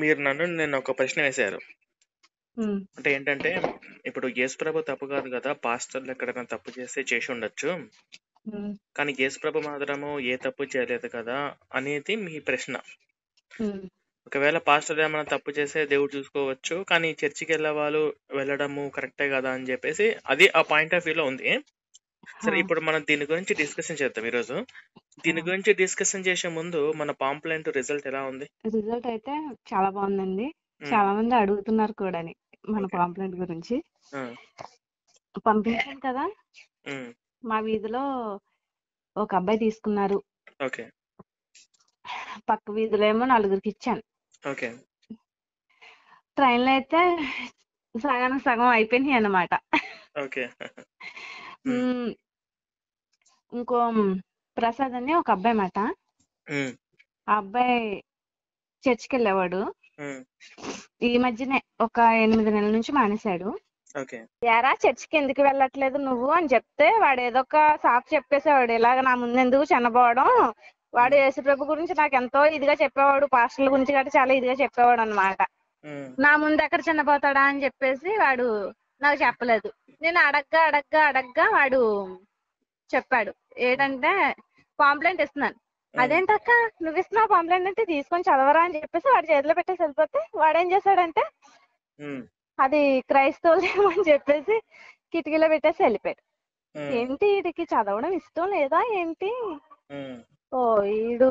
మీరు నన్ను నేను ఒక ప్రశ్న వేశారు ఉమ్, అంటే ఏంటంటే ఇప్పుడు యేసుప్రభు తప్పు కాదు కదా పాస్టర్లు ఎక్కడైనా తప్పు చేస్తే చేసి ఉండొచ్చు ఉమ్, కానీ యేసుప్రభు మాత్రము ఏ తప్పు చేయలేదు కదా అనేది మీ ప్రశ్న ఉమ్, ఒకవేళ పాస్టర్ ఏమైనా తప్పు చేస్తే దేవుడు చూసుకోవచ్చు కానీ చర్చికి వెళ్ళే వాళ్ళు వెళ్ళడము కరెక్టే కదా అని చెప్పేసి అది ఆ పాయింట్ ఆఫ్ వ్యూలో ఉంది సరే హా, ఇప్పుడు మనం దీని గురించి డిస్కషన్ చేద్దాం ఈరోజు దీని హా. గురించి డిస్కషన్ చేసే ముందు మన పాంప్లెంట్ రిజల్ట్ ఎలా ఉంది రిజల్ట్ అయితే చాలా బాగుందండి ఉమ్, చాలా మంది అడుగుతున్నారు కూడా మన ఓకే పాంప్లెంట్ గురించి ఆ, పంపించాను కదా ఉమ్, మా వీధిలో ఒక అబ్బాయి తీసుకున్నారు ఓకే పక్క వీధిలో ఏమో నలుగురికి ఇచ్చాను ఓకే ట్రైన్లో అయితే సగానికి సగం అయిపోయినాయి అన్నమాట ఓకే ఉమ్, ఉమ్, ఇంకో ప్రసాద్ అని ఒక అబ్బాయి మాట ఉమ్, ఆ అబ్బాయి చర్చికి వెళ్ళేవాడు ఉమ్, ఈ మధ్యనే ఒక ఎనిమిది నెలల నుంచి మానేశాడు ఓకే యారా చర్చికి ఎందుకు వెళ్ళట్లేదు నువ్వు అని చెప్తే వాడు ఏదో ఒక సాకు చెప్పేసేవాడు ఇలాగ నా ముందు ఎందుకు చిన్నపోవడం వాడు ఉమ్, యేసుప్రభు గురించి నాకు ఎంతో ఇదిగా చెప్పేవాడు పాస్టర్ల గురించి గట్రా చాలా ఇదిగా చెప్పేవాడు అన్నమాట ఉమ్, నా ముందు ఎక్కడ చిన్నపోతాడా అని చెప్పేసి వాడు నాకు చెప్పలేదు నేను అడగ్గా అడగ్గా అడగ్గా వాడు చెప్పాడు ఏంటంటే పాంప్లెంట్ ఇస్తున్నాను ఉమ్, అదేంటక్క నువ్వు ఇస్తున్నావు పాంప్లెంట్ అంటే తీసుకొని చదవరా అని చెప్పేసి వాడి చేతిలో పెట్టేసి వెళ్ళిపోతే వాడేం చేశాడంటే ఉమ్, అది క్రైస్తవులేమో అని చెప్పేసి కిటికీలో పెట్టేసి వెళ్ళిపోయాడు ఉమ్, ఏంటి వీడికి చదవడం ఇష్టం లేదా ఏంటి ఉమ్, ఓ ఈడు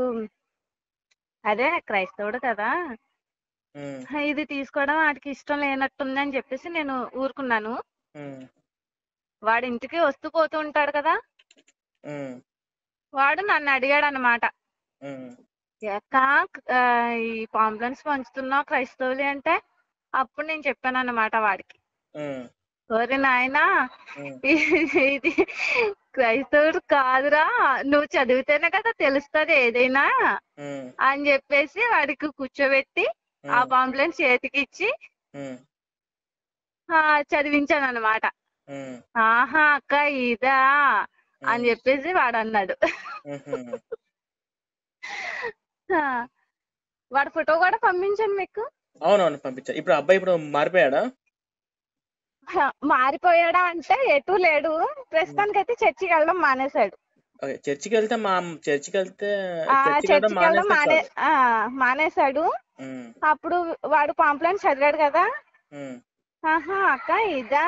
అదే క్రైస్తవుడు కదా ఉమ్, ఇది తీసుకోవడం వాడికి ఇష్టం లేనట్టుంది అని చెప్పేసి నేను ఊరుకున్నాను ఉమ్, వాడి ఇంటికి వస్తూ పోతూ ఉంటాడు కదా ఉమ్, వాడు నన్ను అడిగాడు అనమాట ఉమ్, అక్క ఆ, ఈ పాంప్లెంట్స్ పంచుతున్నావు క్రైస్తవులు అంటే అప్పుడు నేను చెప్పాను అన్నమాట వాడికి ఉమ్, ఓరి నాయనా ఉమ్, ఇది క్రైస్తవుడు కాదురా నువ్వు చదివితేనే కదా తెలుస్తుంది ఏదైనా ఉమ్, అని చెప్పేసి వాడికి కూర్చోబెట్టి ఆ ఉమ్, పాంప్లెంట్ చేతికి ఇచ్చి ఉమ్, ఆ, చదివించాను అనమాట ఉమ్, ఆహా అక్క ఇదా అని ఉమ్, చెప్పేసి వాడు అన్నాడు ఉహుం. ఆ, వాడి ఫోటో కూడా పంపించాను మీకు అవునవును పంపించా ఇప్పుడు అబ్బాయి ఇప్పుడు మారిపోయాడా హ, మారిపోయాడా అంటే ఎటు లేడు ప్రస్తుతానికైతే చర్చికి వెళ్ళడం మానేశాడు ఓకే చర్చికి వెళ్తే మా చర్చికి వెళ్తే ఆ చర్చికి వెళ్ళడం చర్చికి వెళ్ళడం మానేస్తే మానే చాలు ఆ, మానేశాడు ఉమ్, అప్పుడు వాడు పాంప్లెంట్ చదివాడు కదా ఉమ్, ఆహా అక్క ఇదా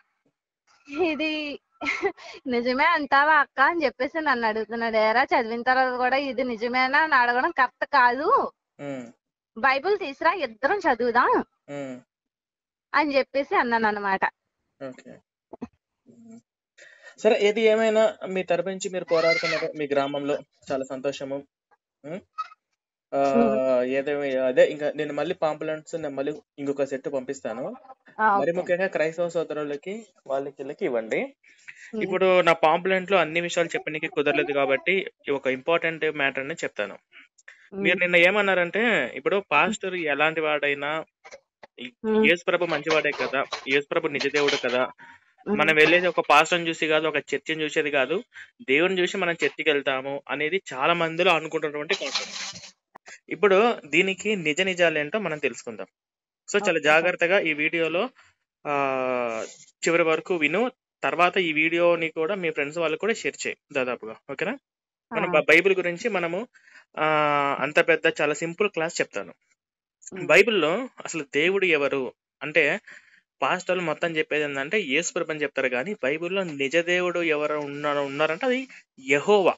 ఇది నిజమే అంటావా అక్క అని చెప్పేసి నన్ను అడుగుతున్నాడు ఏరా చదివిన తర్వాత కూడా ఇది నిజమేనా అని అడగడం కరెక్ట్ కాదు ఉమ్, బైబిల్ తీసురా ఇద్దరం చదువుదాం ఉమ్, అని చెప్పేసి అన్నాను అనమాట ఓకే ఉమ్. సరే ఏది ఏమైనా మీ తరపు నుంచి మీరు పోరాడుతున్నారు మీ గ్రామంలో చాలా సంతోషము ఉమ్, ఆ, ఏదేమి అదే ఇంకా నేను మళ్ళీ పాంపులెంట్స్ నేను మళ్ళీ ఇంకొక సెట్ పంపిస్తాను మరి ఓకే ముఖ్యంగా క్రైస్తవ సోదరులకి వాళ్ళకి వీళ్ళకి ఇవ్వండి ఉమ్, ఇప్పుడు నా పాంపులెంట్ లో అన్ని విషయాలు చెప్పడానికి కుదరలేదు కాబట్టి ఒక ఇంపార్టెంట్ మ్యాటర్ ని చెప్తాను మీరు ఉమ్, నిన్న ఏమన్నారంటే ఇప్పుడు పాస్టర్ ఎలాంటి వాడైనా ఉమ్, యేసు ప్రభు మంచివాడే కదా యేసు ప్రభు నిజదేవుడు కదా ఉమ్, మనం వెళ్ళేది ఒక పాస్టర్ని చూసి కాదు ఒక చర్చిని చూసేది కాదు దేవుని చూసి మనం చర్చికి వెళ్తాము అనేది చాలా మందిలో అనుకుంటున్నటువంటి కాన్సెప్ట్ ఇప్పుడు దీనికి నిజ నిజాలు ఏంటో మనం తెలుసుకుందాం సో చాలా ఓకే సార్ జాగ్రత్తగా ఈ వీడియోలో ఆ చివరి వరకు విను తర్వాత ఈ వీడియోని కూడా మీ ఫ్రెండ్స్ వాళ్ళకి కూడా షేర్ చేయి దాదాపుగా ఓకేనా ఆ, మనం బ- బైబిల్ గురించి మనము ఆ అంత పెద్ద చాలా సింపుల్ క్లాస్ చెప్తాను ఉమ్, బైబిల్లో అసలు దేవుడు ఎవరు అంటే పాస్టర్లు మొత్తం చెప్పేది ఏంటంటే యేసుప్రభు అని చెప్తారు కానీ బైబిల్లో నిజ దేవుడు ఎవరు ఉన్నారు ఉన్నారంటే అది యెహోవా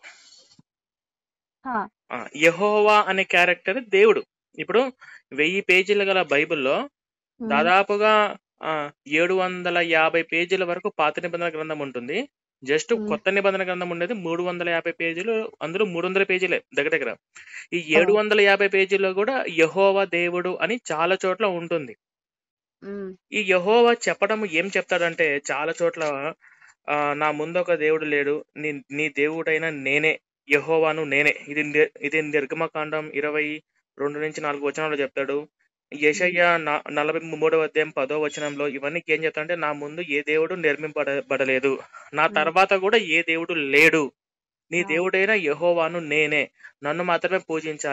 ఆ, ఆ, యెహోవా అనే క్యారెక్టర్ దేవుడు ఇప్పుడు వెయ్యి పేజీలు గల బైబిల్లో ఉమ్, దాదాపుగా ఆ, ఏడు వందల యాభై పేజీల వరకు పాత నిబంధన గ్రంథం ఉంటుంది జస్ట్ ఉమ్, కొత్త నిబంధన గ్రంథం ఉండేది మూడు వందల యాభై పేజీలు అందులో మూడు వందల పేజీలే దగ్గర దగ్గర ఈ ఓ, ఏడు వందల యాభై పేజీల్లో కూడా యెహోవా దేవుడు అని చాలా చోట్ల ఉంటుంది ఉమ్, ఈ యెహోవా చెప్పడం ఏం చెప్తాడంటే చాలా చోట్ల ఆ, నా ముందు ఒక దేవుడు లేడు నీ నీ దేవుడైన నేనే యెహోవాను నేనే ఇది నిర్- ఇది నిర్గమకాండం ఇరవై రెండు నుంచి నాలుగు వచనాలు చెప్తాడు ఉమ్, యెషయ్య న- నలభై మూడవ అధ్యాయం పదో వచనంలో ఇవన్నీ ఏం చెప్తాడంటే నా ముందు ఏ దేవుడు నిర్మింపబడలేదు నా ఉమ్, తర్వాత కూడా ఏ దేవుడు లేడు నీ ఆ, దేవుడైన యెహోవాను నేనే నన్ను మాత్రమే పూజించాలి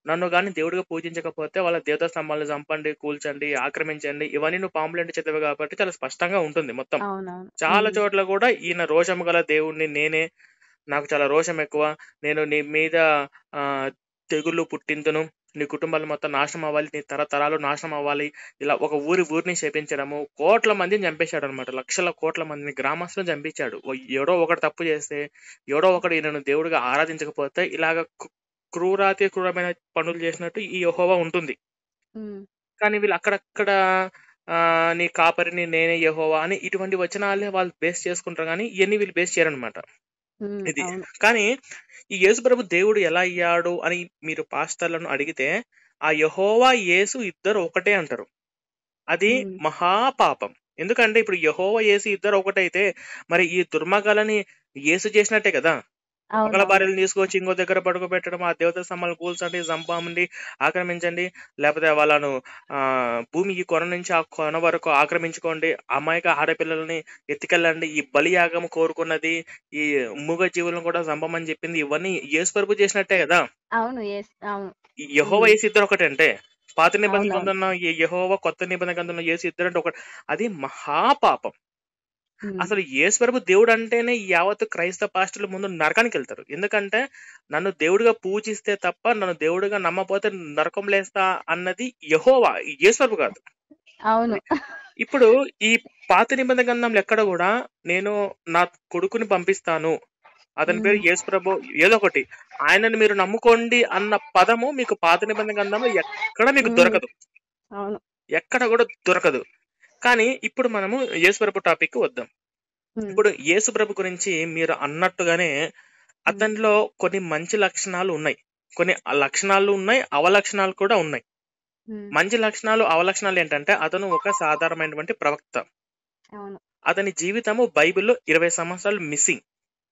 నన్ను గాని దేవుడిగా పూజించకపోతే వాళ్ళ దేవతా స్తంభాలను చంపండి కూల్చండి ఆక్రమించండి ఇవన్నీ నువ్వు పాంపులేంటి చదివి కాబట్టి చాలా స్పష్టంగా ఉంటుంది మొత్తం అవునవును చాలా ఉమ్, చోట్ల కూడా ఈయన రోషము గల దేవుణ్ణి నేనే నాకు చాలా రోషం ఎక్కువ నేను నీ మీద ఆ తెగుళ్ళు పుట్టింతును నీ కుటుంబాలు మొత్తం నాశనం అవ్వాలి నీ తరతరాలు నాశనం అవ్వాలి ఇలా ఒక ఊరి ఊరిని శపించడము కోట్ల మందిని చంపేశాడు అనమాట లక్షల కోట్ల మందిని గ్రామస్తులను చంపించాడు ఓ- ఎవడో ఒకటి తప్పు చేస్తే ఎవడో ఒకడు ఈయనను దేవుడిగా ఆరాధించకపోతే ఇలాగ క్రూ- క్రూరాతి క్రూరమైన పనులు చేసినట్టు ఈ యెహోవా ఉంటుంది ఉమ్, కానీ వీళ్ళు అక్కడక్కడ ఆ, నీ కాపరిని నేనే యెహోవా అని ఇటువంటి వచనాలే వాళ్ళు బేస్ చేసుకుంటారు కానీ ఇవన్నీ వీళ్ళు బేస్ చేయరనమాట ఉమ్, ఇది అవును కానీ ఈ యేసు ప్రభు దేవుడు ఎలా అయ్యాడు అని మీరు పాస్టర్లను అడిగితే ఆ యహోవా యేసు ఇద్దరు ఒకటే అంటారు అది ఉమ్, మహాపాపం ఎందుకంటే ఇప్పుడు యహోవా యేసు ఇద్దరు ఒకటైతే మరి ఈ దుర్మగాలని యేసు చేసినట్టే కదా ఒకళ్ళ అవునవును భార్యలు తీసుకొచ్చి ఇంకో దగ్గర పడుకోబెట్టడం ఆ దేవత స్తంభాలను కూల్చండి చంపండి ఆక్రమించండి లేకపోతే వాళ్ళను ఆ భూమి ఈ కొన నుంచి ఆ కొన వరకు ఆక్రమించుకోండి అమాయక ఆడపిల్లల్ని ఎత్తుకెళ్ళండి ఈ బలియాగం కోరుకున్నది ఈ మూగ జీవులను కూడా చంపమని చెప్పింది ఇవన్నీ యేసు ప్రభు చేసినట్టే కదా అవును ఎస్ అవును ఈ యెహోవా ఉమ్, యేసు ఇద్దరు ఒకటంటే పాత నిబంధన అవునవును గ్రంథంలో ఈ యెహోవా కొత్త నిబంధన గ్రంథంలో యేసు ఇద్దరు అంటే ఒకటి అది మహాపాపం ఉమ్, అసలు యేసు ప్రభు దేవుడు అంటేనే ఈ యావత్ క్రైస్తవ పాస్టర్ల ముందు నరకానికి వెళ్తారు ఎందుకంటే నన్ను దేవుడిగా పూజిస్తే తప్ప నన్ను దేవుడిగా నమ్మపోతే నరకం లేస్తా అన్నది యెహోవా యేసు ప్రభు కాదు అవును ఇప్పుడు ఈ పాత నిబంధన గ్రంథంలో ఎక్కడ కూడా నేను నా కొడుకుని పంపిస్తాను అతని పేరు ఉమ్, యేసు ప్రభు ఏదో ఒకటి ఆయనను మీరు నమ్ముకోండి అన్న పదము మీకు పాత నిబంధన గ్రంథంలో ఎక్కడ మీకు ఉమ్, దొరకదు అవును ఎక్కడ కూడా దొరకదు కానీ ఇప్పుడు మనము యేసు ప్రభు టాపిక్ వద్దాం ఉమ్, ఇప్పుడు యేసు ప్రభు గురించి మీరు అన్నట్టుగానే ఉమ్, అతనిలో కొన్ని మంచి లక్షణాలు ఉన్నాయి కొన్ని లక్షణాలు ఉన్నాయి అవలక్షణాలు కూడా ఉన్నాయి ఉమ్, మంచి లక్షణాలు అవలక్షణాలు ఏంటంటే అతను ఒక సాధారణమైనటువంటి ప్రవక్త అవును అతని జీవితము బైబిల్లో ఇరవై సంవత్సరాలు మిస్సింగ్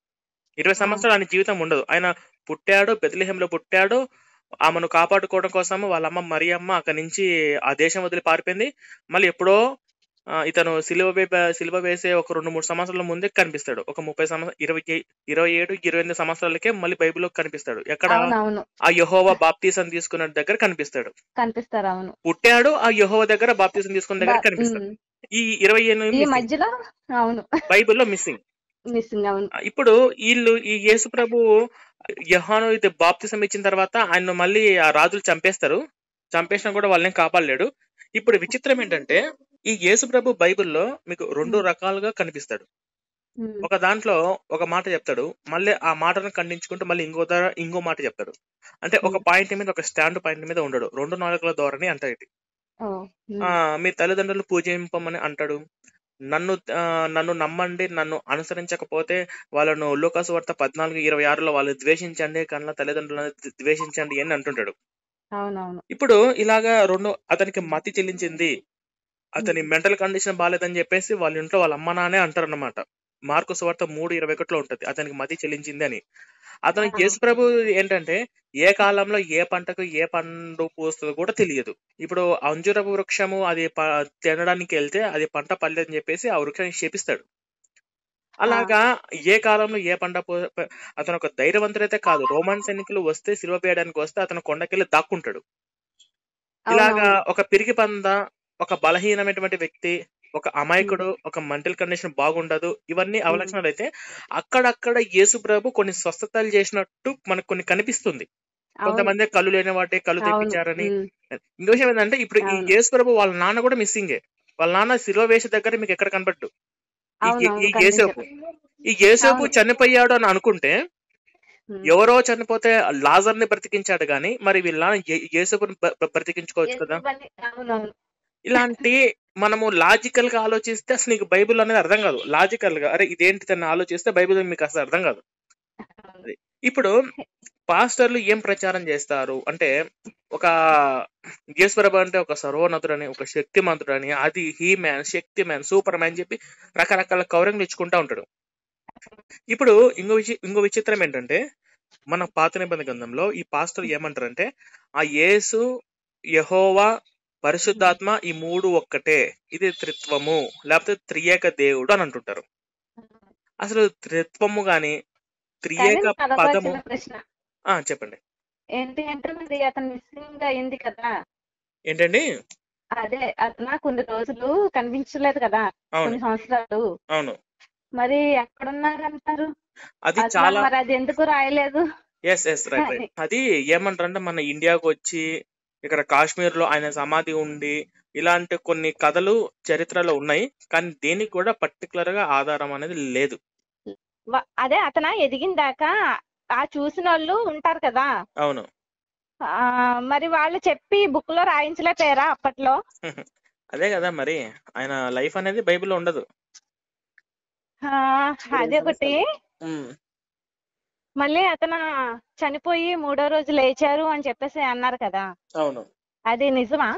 ఇరవై ఆ, సంవత్సరాలు ఆయన జీవితం ఉండదు ఆయన పుట్టాడు బెత్లెహేంలో పుట్టాడు ఆమెను కాపాడుకోవడం కోసం వాళ్ళ అమ్మ మరియమ్మ అక్కడి నుంచి ఆ దేశం వదిలి పారిపోయింది మళ్ళీ ఎప్పుడో ఆ, ఇతను సిలువ వే- సిలువ వేసే ఒక రెండు మూడు సంవత్సరాల ముందే కనిపిస్తాడు ఒక ముప్పై సంవత్సరం ఇరవై ఏ- ఇరవై ఏడు ఇరవై ఎనిమిది సంవత్సరాలకే మళ్ళీ బైబిల్లో కనిపిస్తాడు ఎక్కడ అవును అవును ఆ యహోవా బాప్తీసం తీసుకున్న దగ్గర కనిపిస్తాడు కనిపిస్తారు అవును పుట్టాడు ఆ యహోవా దగ్గర బాప్తీసం తీసుకున్న దగ్గర బ- కనిపిస్తాడు ఉమ్, ఈ ఇరవై ఈ ఎనిమిది మిస్సింగ్ మధ్యలో అవును బైబిల్లో మిస్సింగ్ మిస్సింగ్ అవును ఇప్పుడు వీళ్ళు ఈ యేసు ప్రభు యహాను ఇది బాప్తిసం ఇచ్చిన తర్వాత ఆయన మళ్ళీ ఆ రాజులు చంపేస్తారు చంపేసినా కూడా వాళ్ళని కాపాడలేడు ఇప్పుడు విచిత్రం ఏంటంటే ఈ యేసు ప్రభు బైబిల్లో మీకు రెండు ఉమ్, రకాలుగా కనిపిస్తాడు ఉమ్, ఒక దాంట్లో ఒక మాట చెప్తాడు మళ్ళీ ఆ మాటను ఖండించుకుంటూ మళ్ళీ ఇంకో దా- ఇంకో మాట చెప్తాడు అంటే ఒక ఉమ్, పాయింట్ మీద ఒక స్టాండ్ పాయింట్ మీద ఉండడు రెండు నాలుగుల ధోరణి అంటాడు ఇది. ఓ, ఆ ఉమ్, మీ తల్లిదండ్రులు పూజింపమని అంటాడు నన్ను ఆ, నన్ను నమ్మండి నన్ను అనుసరించకపోతే వాళ్ళను లూకాసు వార్త పద్నాలుగు ఇరవై ఆరులో వాళ్ళు ద్వేషించండి కన్నా తల్లిదండ్రులను ద్వే- ద్వేషించండి అని అంటుంటాడు అవునవును ఇప్పుడు ఇలాగా రెండు అతనికి మతి చెల్లించింది అతని ఉమ్, మెంటల్ కండిషన్ బాగాలేదని చెప్పేసి వాళ్ళ ఇంట్లో వాళ్ళ అమ్మ నానే అంటారు అన్నమాట మార్కు సువార్త మూడు ఇరవై ఒకటిలో ఉంటది అతనికి మతి చెల్లించింది అని అతను ఆ, యేసు ప్రభు ఏంటంటే ఏ కాలంలో ఏ పంటకు ఏ పండు పూస్తుందో కూడా తెలియదు ఇప్పుడు అంజురపు వృక్షము అది ప- తినడానికి వెళ్తే అది పంట పడలేదని చెప్పేసి ఆ వృక్షాన్ని శపిస్తాడు ఆ, అలాగా ఏ కాలంలో ఏ పంట పో- ప- అతను ఒక ధైర్యవంతుడైతే కాదు రోమన్ సైనికులు వస్తే సిలువ వేయడానికి వస్తే అతను కొండకెళ్ళి దాక్కుంటాడు ఇలాగా అవునవును ఒక పిరికి పంద ఒక బలహీనమైనటువంటి వ్యక్తి ఒక ఉమ్, అమాయకుడు ఒక మెంటల్ కండిషన్ బాగుండదు ఇవన్నీ ఉమ్, అవలక్షణాలు అయితే అక్కడక్కడ యేసు ప్రభు కొన్ని స్వస్థతలు చేసినట్టు మనకు కొన్ని కనిపిస్తుంది అవును కొంతమంది కళ్ళు లేని వాటి కళ్ళు అవును తెప్పించారని ఉమ్, ఇంకో విషయం ఏంటంటే ఇప్పుడు ఈ అవును యేసు ప్రభు వాళ్ళ నాన్న కూడా మిస్సింగే వాళ్ళ నాన్న సిలువ వేసే దగ్గర మీకు ఎక్కడ కనపడ్డు ఈ ఈ అవునవును ఈ యేసేపు కనిపించరు ఈ యేసేపు అవును చనిపోయాడు అని అనుకుంటే ఉమ్, ఎవరో చనిపోతే లాజర్ ని బ్రతికించాడు గాని మరి వీళ్ళ నాన్న ఏ- యేసేపుని బ్ర- బ్ర- బ్రతికించుకోవచ్చు కదా ఎందుకని అవునవును ఇలాంటి మనము లాజికల్ గా ఆలోచిస్తే అసలు నీకు బైబిల్ అనేది అర్థం కాదు లాజికల్ గా అరే ఇదేంటి తను ఆలోచిస్తే బైబిల్ మీకు అసలు అర్థం కాదు అవును అది. ఇప్పుడు పాస్టర్లు ఏం ప్రచారం చేస్తారు అంటే ఒక ఈశ్వరబ అంటే ఒక సర్వోన్నతుడని ఒక శక్తిమంతుడని అది He Man Shaktimaan Superman చెప్పి రకరకాల కవరింగ్లు ఇచ్చుకుంటా ఉంటాడు ఇప్పుడు ఇంకో విచి ఇంకో విచిత్రం ఏంటంటే మన పాత నిబంధన గ్రంథంలో ఈ పాస్టర్ ఏమంటారంటే ఆ యేసు యహోవా పరిశుద్ధాత్మ ఈ మూడు ఒక్కటే ఇది త్రిత్వము లేకపోతే త్రియేక దేవుడు అని అంటుంటారు అసలు త్రిత్వము గాని కానీ త్రియేక నాదొక పదము చిన్న ప్రశ్న ఆ చెప్పండి ఏంటి అంటే మరి అతను మిస్సింగ్ అయింది కదా ఏంటండి అదే అతను కొన్ని రోజులు కనిపించలేదు కదా అవును కొన్ని సంవత్సరాలు అవును మరి ఎక్కడున్నారు అంటారు అది అసలు చాలా మరి అది ఎందుకు రాయలేదు ఎస్ ఎస్ రైట్ రైట్ అది ఏమంటారంటే మన ఇండియాకు వచ్చి ఇక్కడ కాశ్మీర్ లో ఆయన సమాధి ఉండి ఇలాంటి కొన్ని కథలు చరిత్రలో ఉన్నాయి కానీ దేనికి కూడా పర్టికులర్ గా ఆధారం అనేది లేదు వ- అదే అతను ఎదిగిందాక ఆ చూసిన వాళ్ళు ఉంటారు కదా అవును ఆ మరి వాళ్ళు చెప్పి బుక్ లో రాయించలేకపోయారా అప్పట్లో అదే కదా మరి ఆయన లైఫ్ అనేది బైబిల్లో ఉండదు ఆ, అదే ఒకటి ఉమ్, మళ్ళీ అతను చనిపోయి మూడో రోజు లేచారు అని చెప్పేసి అన్నారు కదా అవును అది నిజమా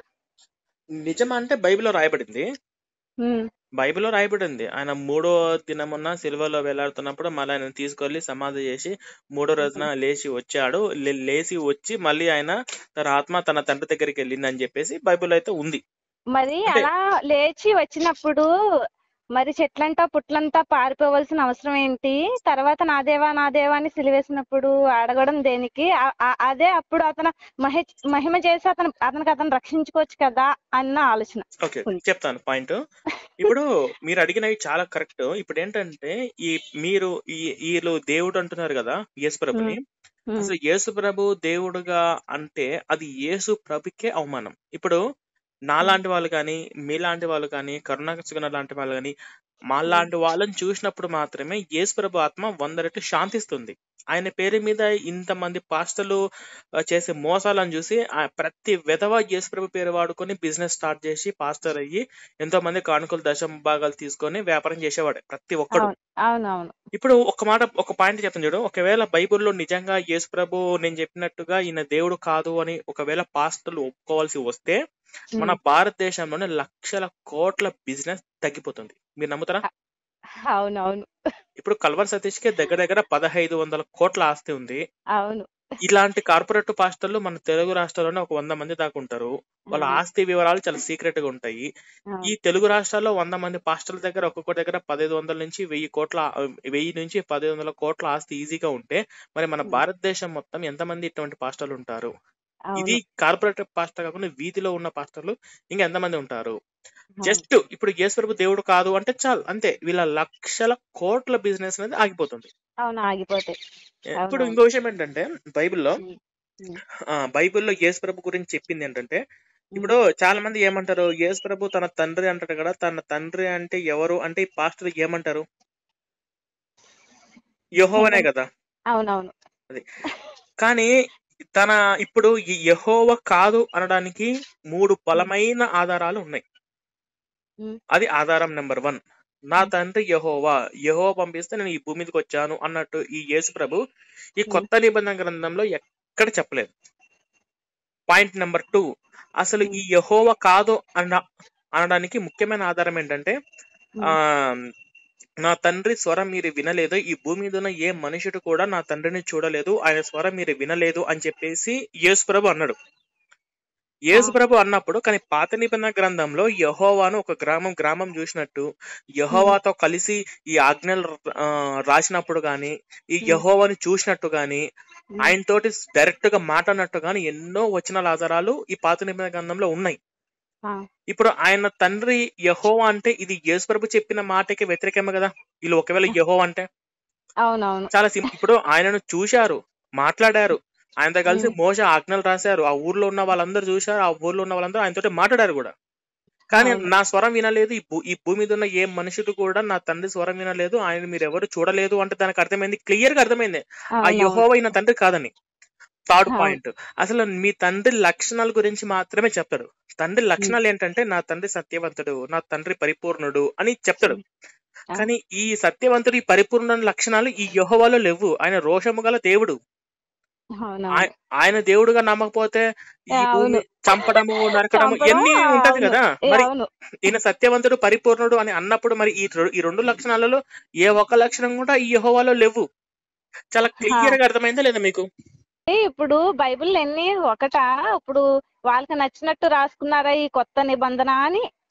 నిజమా అంటే బైబిల్లో రాయబడింది ఉమ్, బైబిల్లో రాయబడింది ఆయన మూడో దినమున సిల్వలో వేలాడుతున్నప్పుడు మళ్ళీ ఆయన తీసుకెళ్లి సమాధి చేసి మూడో రోజున లేచి వచ్చాడు లే- లేచి వచ్చి మళ్ళీ ఆయన తన ఆత్మ తన తండ్రి దగ్గరికి వెళ్ళింది అని చెప్పేసి బైబిల్ అయితే ఉంది మరి అంటే- అలా లేచి వచ్చినప్పుడు మరి చెట్లంతా పుట్లంతా పారిపోవలసిన అవసరం ఏంటి తర్వాత నా దేవా నా దేవా అని సిలివేసినప్పుడు అడగడం దేనికి ఆ- ఆ- అదే అప్పుడు అతను మహి మహిమ చేసి అతను అతనికి అతను రక్షించుకోవచ్చు కదా అన్న ఆలోచన ఓకే ఉంది. చెప్తాను పాయింట్ ఇప్పుడు మీరు అడిగినవి చాలా కరెక్ట్ ఇప్పుడు ఏంటంటే ఈ మీరు ఈ వీళ్ళు దేవుడు అంటున్నారు కదా యేసు ప్రభుని ఉమ్, అసలు యేసు ప్రభు దేవుడుగా అంటే అది యేసు ప్రభుకే అవమానం ఇప్పుడు నాలాంటి వాళ్ళు కానీ మీలాంటి వాళ్ళు కానీ కరుణాకృష్ణ లాంటి వాళ్ళు కానీ మాలాంటి వాళ్ళని చూసినప్పుడు మాత్రమే యేసు ప్రభు ఆత్మ వంద రెట్లు శాంతిస్తుంది ఆయన పేరు మీద ఇంతమంది పాస్టర్లు ఆ, చేసే మోసాలను చూసి ఆ ప్రతి విధవ యేసు ప్రభు పేరు వాడుకొని బిజినెస్ స్టార్ట్ చేసి పాస్టర్ అయ్యి ఎంతో మంది కానుకలు దశమ భాగాలు తీసుకొని వ్యాపారం చేసేవాడే ప్రతి ఒక్కడు అవును అవును అవును ఇప్పుడు ఒక మాట ఒక పాయింట్ చెప్తాను చూడు ఒకవేళ బైబిల్లో నిజంగా యేసు ప్రభు నేను చెప్పినట్టుగా ఈయన దేవుడు కాదు అని ఒకవేళ పాస్టర్లు ఒప్పుకోవాల్సి వస్తే మన భారతదేశంలోనే లక్షల కోట్ల బిజినెస్ తగ్గిపోతుంది మీరు నమ్ముతారా అవును అవును ఇప్పుడు కల్వర్ సతీష్ కి దగ్గర దగ్గర పదహైదు వందల కోట్ల ఆస్తి ఉంది అవును ఇలాంటి కార్పొరేట్ పాస్టర్లు మన తెలుగు రాష్ట్రాల్లోనే ఒక వంద మంది దాకా ఉంటారు వాళ్ళ ఆస్తి వివరాలు చాలా సీక్రెట్ గా ఉంటాయి అవును. ఈ తెలుగు రాష్ట్రాల్లో వంద మంది పాస్టర్ల దగ్గర ఒక్కొక్క దగ్గర పదిహేను వందల నుంచి వెయ్యి కోట్ల వెయ్యి నుంచి పదిహేను వందల కోట్ల ఆస్తి ఈజీగా ఉంటే మరి మన Hmm. భారతదేశం మొత్తం ఎంతమంది ఇటువంటి పాస్టర్లు ఉంటారు ఇది అవును కార్పొరేట్ పాస్టర్ కాకుండా వీధిలో ఉన్న పాస్టర్లు ఇంకా ఎంతమంది ఉంటారు అవును. జస్ట్ ఇప్పుడు యేసుప్రభు దేవుడు కాదు అంటే చాలు అంతే వీళ్ళ లక్షల కోట్ల బిజినెస్ అనేది ఆగిపోతుంది అవును ఆగిపోతాయి ఇప్పుడు అవునవును. ఇంకో విషయం ఏంటంటే బైబిల్లో ఉమ్, ఉమ్, ఆ బైబిల్లో యేసుప్రభు గురించి చెప్పింది ఏంటంటే ఇప్పుడు చాలా మంది ఏమంటారు యేసుప్రభు తన తండ్రి అంటాడు కదా తన తండ్రి అంటే ఎవరు అంటే ఈ పాస్టర్ ఏమంటారు యెహోవానే కదా అవునవును కానీ తన ఇప్పుడు ఈ యెహోవా కాదు అనడానికి మూడు బలమైన ఆధారాలు ఉన్నాయి ఉమ్, అది ఆధారం నెంబర్ వన్ నా తండ్రి యెహోవా యెహోవా పంపిస్తే నేను ఈ భూమి మీదకి వచ్చాను అన్నట్టు ఈ యేసు ప్రభు ఈ కొత్త నిబంధన గ్రంథంలో ఎక్కడ చెప్పలేదు పాయింట్ నెంబర్ టూ అసలు ఈ యెహోవా కాదు అన్న అనడానికి ముఖ్యమైన ఆధారం ఏంటంటే ఆ నా తండ్రి స్వరం మీరు వినలేదు ఈ భూమి మీద ఉన్న ఏ మనుషుడు కూడా నా తండ్రిని చూడలేదు ఆయన స్వరం మీరు వినలేదు అని చెప్పేసి యేసు ప్రభు అన్నాడు యేసు ప్రభు అన్నప్పుడు కానీ పాత నిబంధన గ్రంథంలో యహోవాను ఒక గ్రామం గ్రామం చూసినట్టు యహోవాతో కలిసి ఈ ఆజ్ఞలు ఆ, రాసినప్పుడు గాని ఈ యహోవాని చూసినట్టు గాని ఆయనతోటి డైరెక్ట్ గా మాట్లాడినట్టు గాని ఎన్నో వచనాల ఆధారాలు ఈ పాత నిబంధన గ్రంథంలో ఉన్నాయి ఆ, ఇప్పుడు ఆయన తండ్రి యహోవా అంటే ఇది యేసు ప్రభు చెప్పిన మాటకి వ్యతిరేకమే కదా వీళ్ళు ఒకవేళ యహోవా అంటే అవునవును చాలా సింపుల్ ఇప్పుడు ఆయనను చూశారు మాట్లాడారు ఆయనతో కలిసి మోస ఆజ్ఞలు రాశారు ఆ ఊర్లో ఉన్న వాళ్ళందరూ చూశారు ఆ ఊర్లో ఉన్న వాళ్ళందరూ ఆయనతో మాట్లాడారు కూడా కానీ అవును. నా స్వరం వినలేదు ఈ భూ- ఈ భూమి మీద ఉన్న ఏ మనుషుడు కూడా నా తండ్రి స్వరం వినలేదు ఆయన మీరు ఎవరు చూడలేదు అంటే దానికి అర్థమైంది క్లియర్ గా అర్థమైంది ఆ అవునవును. యహోవా ఈయన తండ్రి కాదని థర్డ్ అవును. పాయింట్ అసలు మీ తండ్రి లక్షణాల గురించి మాత్రమే చెప్తాడు తండ్రి లక్షణాలు ఏంటంటే నా తండ్రి సత్యవంతుడు నా తండ్రి పరిపూర్ణుడు అని చెప్తాడు ఆ. కానీ ఈ సత్యవంతుడు ఈ పరిపూర్ణ లక్షణాలు ఈ యెహోవాలో లేవు ఆయన రోషము గల దేవుడు అవునవును ఆయ- ఆయన దేవుడుగా నమ్మకపోతే ఈ అవును. భూమి చంపడము నరకడము చంపడం, ఇవన్నీ ఉంటది అవును. కదా ఏ, మరి అవును ఈయన సత్యవంతుడు పరిపూర్ణుడు అని అన్నప్పుడు మరి ఈ రె- ఈ రెండు లక్షణాలలో ఏ ఒక్క లక్షణం కూడా ఈ యెహోవాలో లేవు చాలా క్లియర్ గా అర్థమైందా లేదా మీకు ఏ, ఇప్పుడు బైబిల్ ఎన్ని ఒకటా ఇప్పుడు వాళ్ళకి నచ్చినట్టు రాసుకున్నారా ఈ కొత్త నిబంధన అని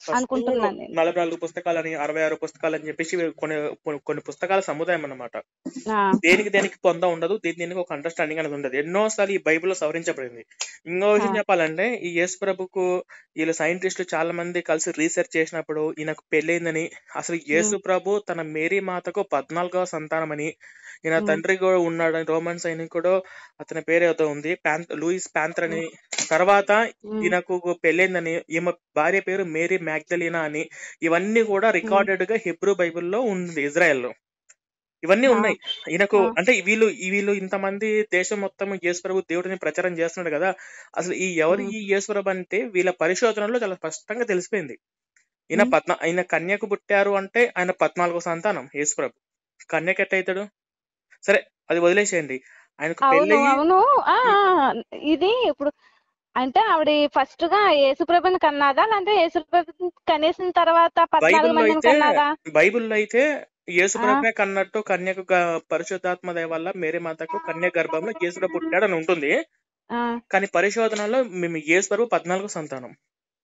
ఫస్ట్ అనుకుంటున్నాను నేను నలభై నాలుగు పుస్తకాలని అరవై ఆరు పుస్తకాలని చెప్పేసి కొన్ని కొన్ని- కొన్ని పుస్తకాల సముదాయం అన్నమాట ఆ, దేనికి దేనికి పొంద ఉండదు దీని దీనికి ఒక అండర్స్టాండింగ్ అనేది ఉండదు ఎన్నోసార్లు ఈ బైబిల్లో సవరించబడింది ఇంకో విషయం ఆ. చెప్పాలంటే ఈ యేసు ప్రభుకు వీళ్ళు సైంటిస్టులు చాలా మంది కలిసి రీసెర్చ్ చేసినప్పుడు ఈయనకు పెళ్ళైందని అసలు యేసు ప్రభు తన మేరీ మాతకు పద్నాలుగవ సంతానమని ఈయన ఉమ్. తండ్రి కూడా ఉన్నాడని రోమన్ సైనికుడు అతని పేరు ఏదో ఉంది ప్యాన్ లూయిస్ ప్యాంతర్ అని తర్వాత ఉమ్, ఈయనకు పెళ్ళైందని ఈమె భార్య పేరు మేరీ మ్యాగ్దలీనా అని ఇవన్నీ కూడా రికార్డెడ్ గా హిబ్రూ బైబిల్లో ఉంది ఇజ్రాయెల్లో ఇవన్నీ ఆ, ఉన్నాయి ఈయనకు ఆ. అంటే వీళ్ళు ఈ వీళ్ళు ఇంతమంది దేశం మొత్తం యేసు ప్రభు దేవుడిని ప్రచారం చేస్తున్నాడు కదా అసలు ఈ ఎవరు ఉమ్, ఈ యేసు ప్రభు అంటే వీళ్ళ పరిశోధనలో చాలా స్పష్టంగా తెలిసిపోయింది ఈయన ఉమ్. పద్నా ఆయన కన్యకు పుట్టారు అంటే ఆయన పద్నాలుగో సంతానం యేసు ప్రభు కన్యకు ఎట్టయితాడు సరే అది వదిలేసేయండి ఆయనకు అవును పెళ్ళయి అవును ఆ ఆ, ఇది ఇప్పుడు అంటే ఆవిడ ఫస్ట్ గా యేసుప్రభుని కన్నాదా లేదంటే యేసుప్రభు కనేసిన తర్వాత పద్నాలుగు బైబిల్లో మందిని అయితే కన్నాదా బైబిల్లో అయితే యేసు ఆ ప్రభువే కన్నట్టు కన్యకు గ- పరిశుద్ధాత్మ దయ వల్ల మేరీ మాతకు కన్య గర్భంలో యేసుడు పుట్టాడు అని ఉంటుంది ఆ కానీ పరిశోధనలో మేము యేసు ప్రభు పద్నాలుగు సంతానం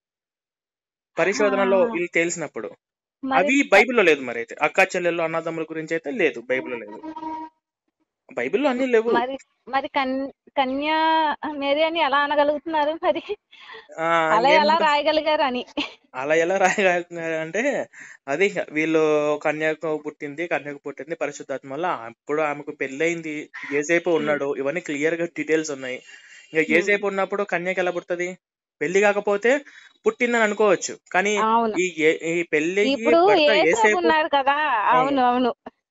ఆ, పరిశోధనలో వీళ్ళు తెలిసినప్పుడు మరి అవి బైబిల్లో లేదు మరి అయితే అక్కా చెల్లెళ్ళు అన్నదమ్ముల గురించి అయితే లేదు బైబిల్లో లేదు బైబిల్లో అన్ని లేవు మరి మరి కన్ కన్య మేరీ అని ఎలా అనగలుగుతున్నారు మరి ఆ అలా ఎలా ఏముంటది రాయగలిగారు అని అలా ఎలా రాయగలుగుతున్నారు అంటే అది ఇక వీళ్ళు కన్యకు పుట్టింది కన్యకు పుట్టింది పరిశుద్ధాత్మ వల్ల అప్పుడు ఆమెకు పెళ్ళయింది ఏసేపు ఉమ్, ఉన్నాడు ఇవన్నీ క్లియర్ గా డీటెయిల్స్ ఉన్నాయి ఇంకా ఉమ్. ఏసేపు ఉన్నప్పుడు కన్యకి ఎలా పుడుతుంది పెళ్లి కాకపోతే పుట్టిందని అనుకోవచ్చు కానీ అవును ఈ ఏ- ఈ పెళ్లి ఇప్పుడు భర్త యేసు ఏసేపు ఉన్నాడు కదా అవును అవును అవును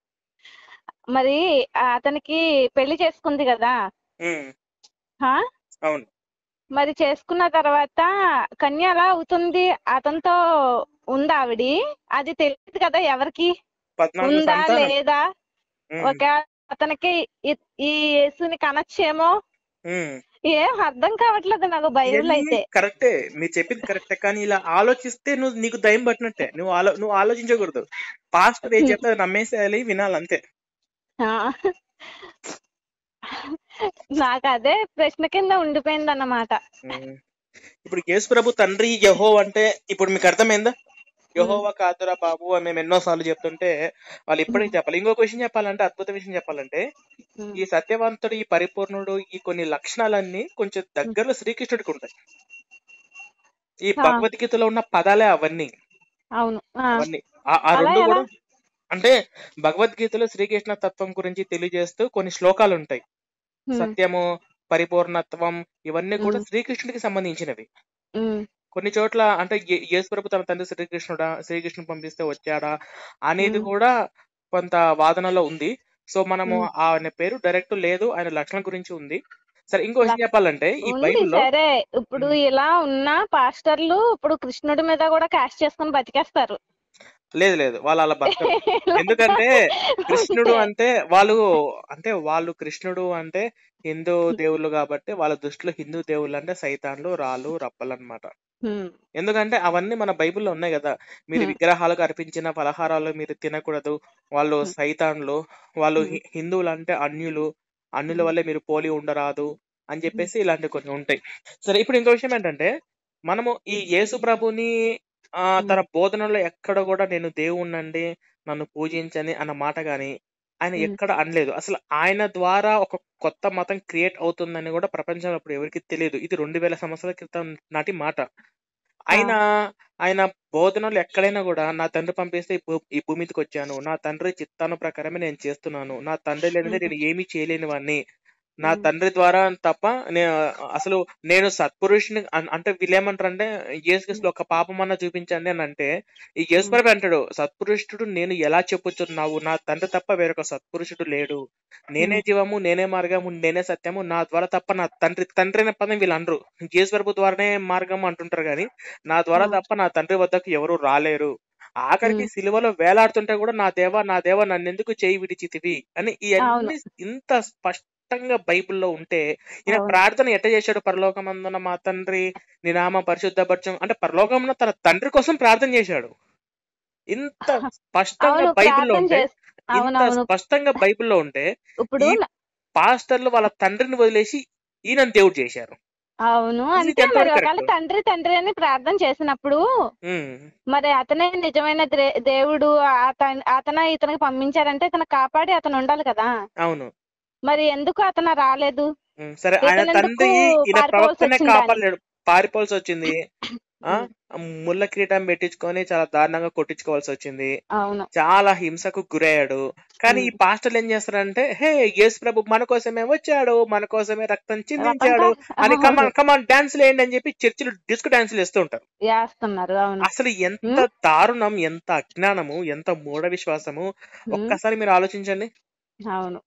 మరి ఆ అతనికి పెళ్లి చేసుకుంది కదా ఉమ్, హా అవును మరి చేసుకున్న తర్వాత కన్య ఎలా అవుతుంది అతనితో ఉందా ఆవిడి అది తెలియదు కదా ఎవరికి పద్నాలుగు ఉందా సంతానం లేదా ఉమ్, ఒక అతనికి ఈ- ఈ యేసుని కనొచ్చేమో ఉమ్. ఏం అర్థం కావట్లేదు నాకు బైబిల్ ఇవన్నీ అయితే కరెక్టే మీరు చెప్పింది కరెక్టే కానీ ఇలా ఆలోచిస్తే నువ్వు నీకు దయం పట్టినట్టే నువ్వు ఆలో నువ్వు ఆలోచించకూడదు పాస్టర్ ఏం చెప్తే అది నమ్మేసేయాలి వినాలి అంతే ఆ. నాకు అదే ప్రశ్న కింద ఉండిపోయింది అన్నమాట ఉమ్. ఇప్పుడు యేసు ప్రభు తండ్రి యహో అంటే ఇప్పుడు మీకు అర్థమైందా యహోవా కాదురా బాబు అని మేము ఎన్నో సార్లు చెప్తుంటే వాళ్ళు ఇప్పటికి చెప్పాలి ఇంకొక విషయం చెప్పాలంటే అద్భుత విషయం చెప్పాలంటే ఈ సత్యవంతుడు ఈ పరిపూర్ణుడు ఈ కొన్ని లక్షణాలన్నీ కొంచెం దగ్గరలో శ్రీకృష్ణుడికి ఉంటాయి ఈ ఆ. భగవద్గీతలో ఉన్న పదాలే అవన్నీ అవును ఆ. అవన్నీ ఆ ఆ అలా రెండు ఎలా కూడా అంటే భగవద్గీతలో శ్రీకృష్ణ తత్వం గురించి తెలియజేస్తూ కొన్ని శ్లోకాలు ఉంటాయి ఉమ్, సత్యము పరిపూర్ణత్వం ఇవన్నీ కూడా ఉమ్, శ్రీకృష్ణుడికి సంబంధించినవి ఉమ్, కొన్ని చోట్ల అంటే ఏ- యేసు ప్రభు తన తండ్రి శ్రీకృష్ణుడా శ్రీకృష్ణుడు పంపిస్తే వచ్చాడా అనేది ఉమ్, కూడా కొంత వాదనలో ఉంది సో మనము ఉమ్. ఆయన పేరు డైరెక్ట్ లేదు ఆయన లక్షణం గురించి ఉంది సరే ఇంకో విషయం లక్ష- చెప్పాలంటే ఈ ఉంది బైబిల్లో సరే ఇప్పుడు ఉమ్, ఇలా ఉన్న పాస్టర్లు ఇప్పుడు కృష్ణుడి మీద కూడా క్యాష్ చేసుకొని బతికేస్తారు లేదు లేదు వాళ్ళు అలా బతకరు ఇలాగా ఎందుకంటే కృష్ణుడు ఉంటే అంటే వాళ్ళు అంటే వాళ్ళు కృష్ణుడు అంటే హిందూ దేవుళ్ళు కాబట్టి వాళ్ళ దృష్టిలో హిందూ దేవుళ్ళు అంటే సైతాన్లు రాళ్ళు రప్పలు అన్నమాట ఉమ్, ఎందుకంటే అవన్నీ మన బైబిల్లో ఉన్నాయి కదా మీరు ఉమ్, విగ్రహాలకు అర్పించిన పలహారాలు మీరు తినకూడదు వాళ్ళు ఉమ్, సైతాన్లు వాళ్ళు ఉమ్, హి- హిందువులు అంటే అన్యులు అన్యుల ఉమ్, వల్లే మీరు పోలి ఉండరాదు అని ఉమ్, చెప్పేసి ఇలాంటివి కొన్ని ఉంటాయి సరే ఇప్పుడు ఇంకో విషయం ఏంటంటే మనము ఈ యేసు ప్రభుని ఆ తన ఉమ్, బోధనలో ఎక్కడ కూడా నేను దేవుణ్ణండి నన్ను పూజించని అన్న మాట గాని ఆయన ఉమ్, ఎక్కడ అనలేదు అసలు ఆయన ద్వారా ఒక కొత్త మతం క్రియేట్ అవుతుందని కూడా ప్రపంచంలో ఇప్పుడు ఎవరికి తెలియదు ఇది రెండు వేల సంవత్సరాల క్రితం నాటి మాట ఆ, ఆయన ఆయన బోధనలు ఎక్కడైనా కూడా నా తండ్రి పంపిస్తే ఈ భూ- ఈ భూమి మీదకి వచ్చాను నా తండ్రి చిత్తాను ప్రకారమే నేను చేస్తున్నాను నా తండ్రి లేనిదే ఉమ్, నేను ఏమీ చేయలేని వాడిని నా ఉమ్, తండ్రి ద్వారా తప్ప నేను అసలు నేను సత్పురుషుని అన్- అంటే వీళ్ళేమంటారు అంటే యేసుక్రీస్తులో ఒక పాపం అన్న చూపించండి అని అంటే ఈ ఉమ్, యేసుప్రభు అంటాడు సత్పురుషుడు నేను ఎలా చెప్పుచున్నావు నా తండ్రి తప్ప వేరొక సత్పురుషుడు లేడు నేనే ఉమ్, జీవము నేనే మార్గము నేనే సత్యము నా ద్వారా తప్ప నా తండ్రి తండ్రి అనే పదం వీళ్ళు అనరు యేసుప్రభు ద్వారానే మార్గం అంటుంటారు కానీ నా ద్వారా ఉమ్, తప్ప నా తండ్రి వద్దకు ఎవరు రాలేరు ఆఖరికి ఉమ్, సిలువలో వేలాడుతుంటే కూడా నా దేవా నా దేవా నన్నెందుకు చేయి విడిచితివి అని అవును ఇవన్నీ ఇంత స్పష్టంగా బైబిల్లో ఉంటే ఈయన అవును ప్రార్థన ఎట్ట చేశాడు పరలోకమందున మా తండ్రి నీ నామ పరిశుద్ధపరచం అంటే పరలోకమున తన తండ్రి కోసం ప్రార్థన చేశాడు ఇంత స్పష్టంగా అవును బైబిల్లో ప్రార్థన ఉంటే చేసి ఇంత అవునవును స్పష్టంగా బైబిల్లో ఉంటే ఇప్పుడు ఈ న- పాస్టర్లు వాళ్ళ తండ్రిని వదిలేసి ఈయన దేవుడు చేశారు అవును ఇది అంటే మరి ఎంతవరకు ఒకవేళ కరెక్ట్ తండ్రి తండ్రి అని ప్రార్థన చేసినప్పుడు మరి అతనే నిజమైన ద్రే- దేవుడు అతను అతను ఇతనికి పంపించారంటే ఇతను కాపాడి అతను ఉండాలి కదా అవును మరి ఎందుకు అతను రాలేదు ఉమ్, సరే ఆయన ఇతను ఎందుకు తండ్రి ఈయన పారిపోవాల్సి ప్రవక్తనే వచ్చిందని కాపాడలేడు పారిపోవాల్సి వచ్చింది ఆ ఉమ్, ముళ్ళ కిరీటం పెట్టించుకొని చాలా దారుణంగా కొట్టించుకోవాల్సి వచ్చింది అవును చాలా హింసకు గురయ్యాడు కానీ ఈ ఉమ్. పాస్టర్లు ఏం చేస్తారంటే హే యేసు ప్రభు మన కోసమే వచ్చాడు మన కోసమే రక్తం రక్తం చిందించాడు కా- అని అవును కమాన్ కమాన్ డాన్స్ లేండి అని చెప్పి చర్చిలు డిస్క్ డాన్సులు వేస్తూ ఉంటారు వేస్తున్నారు అవును అసలు ఎంత ఉమ్, దారుణం ఎంత అజ్ఞానము ఎంత మూఢ విశ్వాసము ఉమ్, ఒక్కసారి మీరు ఆలోచించండి అవును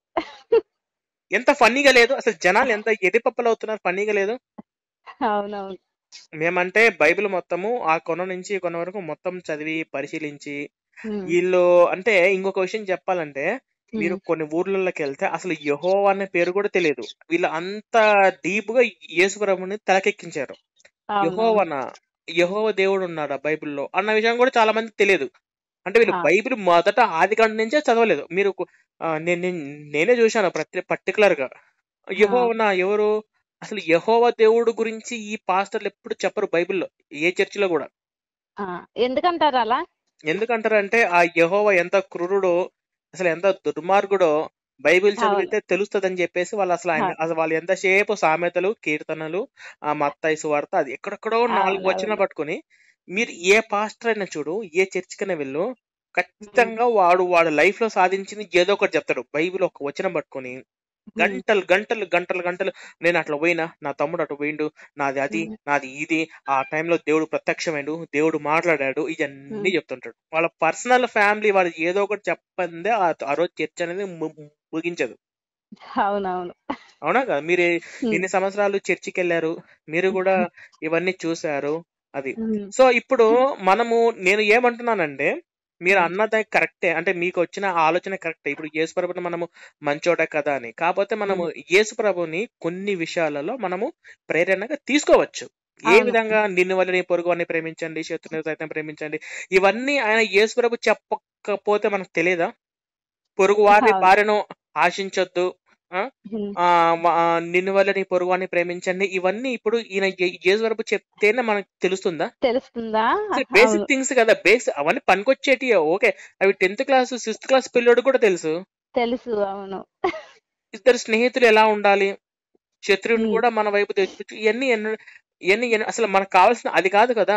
ఎంత ఫన్నీగా లేదు అసలు జనాలు ఎంత ఎదిపప్పలు అవుతున్నారు ఫన్నీగా లేదు అవునవును మేమంటే బైబిల్ మొత్తము ఆ కొన నుంచి ఈ కొన వరకు మొత్తం చదివి పరిశీలించి ఉమ్, వీళ్ళు అంటే ఇంకొక విషయం చెప్పాలంటే మీరు ఉమ్, కొన్ని ఊర్లలోకి వెళ్తే అసలు యహో అనే పేరు కూడా తెలియదు వీళ్ళు అంత డీప్ గా యేసుప్రభుని తలకెక్కించారు అవునవును యహోవన యహోవ దేవుడు ఉన్నాడా బైబిల్లో అన్న విషయం కూడా చాలా మంది తెలియదు అంటే వీళ్ళు ఆ, బైబిల్ మొదట ఆది కాండ నుంచే చదవలేదు మీరు కు- ఆ, నేను నేను- నేనే చూశాను ప్రతి పర్టికులర్ గా ఆ, యహోవన ఎవరు అసలు యహోవ దేవుడు గురించి ఈ పాస్టర్లు ఎప్పుడు చెప్పరు బైబిల్లో ఏ చర్చిలో కూడా ఆ. ఎందుకంటారు అలా ఎందుకంటారంటే ఆ యహోవ ఎంత క్రూరుడో అసలు ఎంత దుర్మార్గుడో బైబిల్ అవును చదివితే తెలుస్తుందని చెప్పేసి వాళ్ళు అసలు ఆయన ఆ, అసలు వాళ్ళు ఎంతసేపు సామెతలు కీర్తనలు ఆ మత్తాయి సువార్త అది ఎక్కడెక్కడో నాలుగు అవును వచ్చిన అవును పట్టుకొని మీరు ఏ పాస్టర్ అయినా చూడు ఏ చర్చికైనా వెళ్ళు ఉమ్, ఖచ్చితంగా వాడు వాడు లైఫ్ లో సాధించింది ఏదో ఒకటి చెప్తాడు బైబిల్ ఒక వచనం పట్టుకొని ఉమ్, గంటలు గంటలు గంటలు గంటలు నేను అట్లా పోయినా నా తమ్ముడు అటు పోయిండు నాది అది ఉమ్, నాది ఇది ఆ టైంలో దేవుడు ప్రత్యక్షమైండు దేవుడు మాట్లాడాడు ఇవన్నీ ఉమ్. చెప్తుంటాడు వాళ్ళ పర్సనల్ ఫ్యామిలీ వాడు ఏదో ఒకటి చెప్పందే ఆ ఆ రోజు చర్చ అనేది ము- ముగించదు అవునవును అవునా కదా మీరు ఉమ్, ఇన్ని సంవత్సరాలు చర్చికి వెళ్ళారు మీరు కూడా ఇవన్నీ చూశారు అది ఉమ్, సో ఇప్పుడు మనము నేను ఏమంటున్నానంటే మీరు ఉమ్, అన్నది కరెక్టే అంటే మీకు వచ్చిన ఆలోచన కరెక్టే ఇప్పుడు యేసు ప్రభుని మనము మంచోడే కదా అని కాకపోతే మనము ఉమ్. యేసు ప్రభుని కొన్ని విషయాలలో మనము ప్రేరణగా తీసుకోవచ్చు ఏ అవును విధంగా నిన్ను వల్ల నీ పొరుగు వారిని ప్రేమించండి శత్రుని సైతం ప్రేమించండి ఇవన్నీ ఆయన యేసు ప్రభు చెప్పకపోతే మనకు తెలియదా పొరుగు వారి అవును భార్యను ఆశించొద్దు ఆ ఉమ్, ఆ, మ- ఆ, నిన్ను వల్ల నీ పొరుగువాన్ని ప్రేమించండి ఇవన్నీ ఇప్పుడు ఈయన ఏ- యేసు వరకు చెప్తేనే మనకు తెలుస్తుందా తెలుస్తుందా బేసిక్ అవును థింగ్స్ కదా బేస్ అవన్నీ పనికొచ్చేటి ఓకే అవి టెన్త్ క్లాస్ సిక్స్త్ క్లాస్ పిల్లోడు కూడా తెలుసు తెలుసు అవును ఇద్దరు స్నేహితులు ఎలా ఉండాలి శత్రువుని ఉమ్, కూడా మన వైపు తెచ్చు ఇవన్నీ ఎన్ని ఇవన్నీ ఎన్ని- అసలు మనకు కావాల్సిన అది కాదు కదా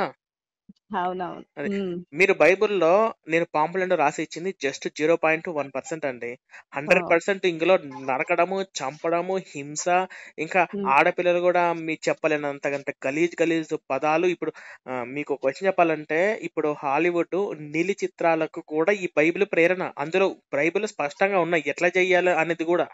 అవునవును అది ఉమ్, మీరు బైబిల్లో నేను పాంపులెండ్ రాసి ఇచ్చింది just zero point one percent అండి ఓ హండ్రెడ్ పర్సెంట్ ఇందులో నరకడము చంపడము హింస ఇంకా ఉమ్, ఆడపిల్లలు కూడా మీ చెప్పలేనంత గలీజ్ గలీజ్ పదాలు ఇప్పుడు ఆ, మీకు ఒక క్వశ్చన్ చెప్పాలంటే ఇప్పుడు హాలీవుడ్ నీలి చిత్రాలకు కూడా ఈ బైబిల్ ప్రేరణ అందులో బైబిల్ స్పష్టంగా ఉన్నాయి ఎట్లా చెయ్యాలి అనేది కూడా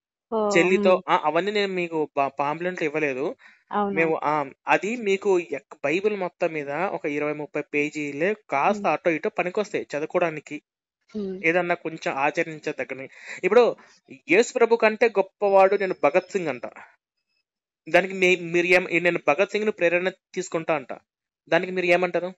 ఓ చెల్లితో ఉమ్, ఆ, అవన్నీ నేను మీకు పాంప్లెంట్లు ఇవ్వలేదు మేము అవునవును ఆ అది మీకు ఎక్- బైబిల్ మొత్తం మీద ఒక ఇరవై ముప్పై పేజీలే కాస్త ఉమ్, అటో ఇటో పనికొస్తాయి చదువుకోవడానికి ఉమ్, ఏదన్నా కొంచెం ఆచరించదగ్గని ఇప్పుడు యేసు ప్రభు కంటే గొప్పవాడు నేను భగత్ సింగ్ అంట దానికి మీ- మీరు ఏం నేను భగత్ సింగ్ ను ప్రేరణ తీసుకుంటా అంట దానికి మీరు ఏమంటారు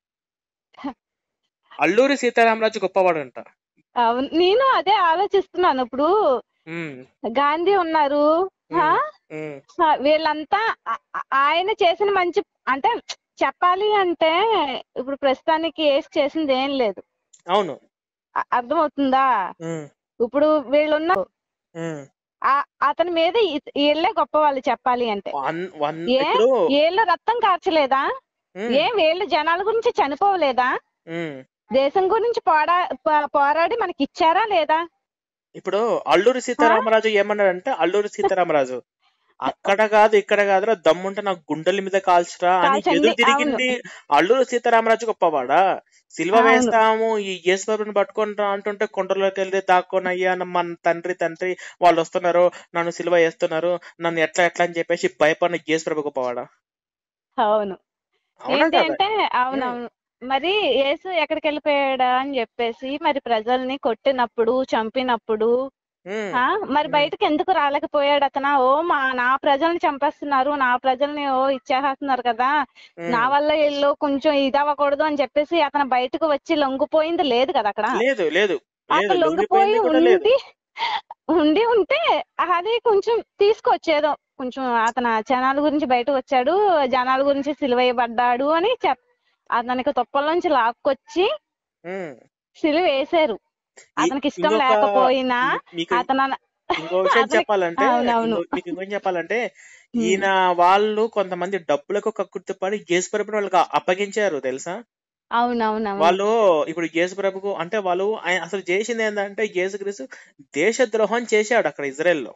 అల్లూరి సీతారామరాజు గొప్పవాడు అంట అవును నేను అదే ఆలోచిస్తున్నాను ఇప్పుడు ఉమ్, గాంధీ ఉన్నారు హా? ఉమ్, ఉమ్, హా, వీళ్ళంతా ఆ- ఆ- ఆయన చేసిన మంచి అంటే చెప్పాలి అంటే ఇప్పుడు ప్రస్తుతానికి ఏసి చేసింది ఏం లేదు అవును అ- అర్థమవుతుందా ఉమ్, ఇప్పుడు వీళ్ళున్న ఉమ్. ఆ- అతని మీద ఈ- వీళ్ళే గొప్ప వాళ్ళు చెప్పాలి అంటే వన్- వన్ ఏ ఇప్పుడు వీళ్ళు రక్తం కార్చలేదా ఉమ్, ఏ వీళ్ళు జనాల గురించి చనిపోవలేదా ఉమ్. దేశం గురించి పోరా పో- పోరాడి మనకి ఇచ్చారా లేదా ఇప్పుడు అల్లూరి సీతారామరాజు ఏమన్నాడంటే అల్లూరి సీతారామరాజు అక్కడ కాదు ఇక్కడ కాదురా దమ్ముంటే నా గుండెల మీద కాల్చురా అని కాల్చండి ఎదురు అవును తిరిగింది అల్లూరి సీతారామరాజు గొప్పవాడా సిల్వ అవును వేస్తాము ఈ యేసుబాబుని పట్టుకొని రా అంటుంటే కొండలోకి వెళ్ళి దాక్కోనయ్యా మన తండ్రి తండ్రి వాళ్ళు వస్తున్నారు నన్ను సిల్వ వేస్తున్నారు నన్ను ఎట్లా ఎట్లా అని చెప్పేసి భయపడిన యేసుప్రభు గొప్పవాడా అవును అవునా ఏంటి కదా అంటే ఉమ్, అవునవును మరి యేసు ఎక్కడికి వెళ్ళిపోయాడా అని చెప్పేసి మరి ప్రజల్ని కొట్టినప్పుడు చంపినప్పుడు ఉమ్, ఆ మరి ఉమ్, బయటకు ఎందుకు రాలేకపోయాడు అతను ఓ మా నా ప్రజల్ని చంపేస్తున్నారు నా ప్రజల్ని ఓ ఇచ్చేస్తున్నారు కదా నా ఉమ్. వల్ల వీళ్ళు కొంచెం ఇది అవ్వకూడదు అని చెప్పేసి అతను బయటకు వచ్చి లొంగిపోయింది లేదు కదా అక్కడ లేదు లేదు అక్కడ లేదు లొంగిపోయి లొంగిపోయింది కూడా లేదు ఉండి ఉండి ఉంటే అది కొంచెం తీసుకొచ్చేదో కొంచెం అతను జనాల గురించి బయటకు వచ్చాడు జనాల గురించి సిలువేయబడ్డాడు అని చెప్ అతనికి తుప్పల్లోంచి లాక్కొచ్చి ఉమ్. సిలువ వేశారు ఈ- అతనికి ఇష్టం ఇంకొక- లేకపోయినా మీ- మీకు అతను ఇంకో విషయం అతనికి- చెప్పాలంటే అవునవును. ఇంకో- మీకు ఇంకో విషయం చెప్పాలంటే ఈయన వాళ్ళు కొంతమంది డబ్బులకు కక్కుర్తిపడి యేసుప్రభుని వాళ్ళకి అప్పగించారు తెలుసా అవునవునవును వాళ్ళు ఇప్పుడు యేసుప్రభుకు అంటే వాళ్ళు ఆయన అసలు చేసింది ఏంటంటే యేసుక్రీస్తు దేశద్రోహం చేశాడు అక్కడ ఇజ్రాయెల్లో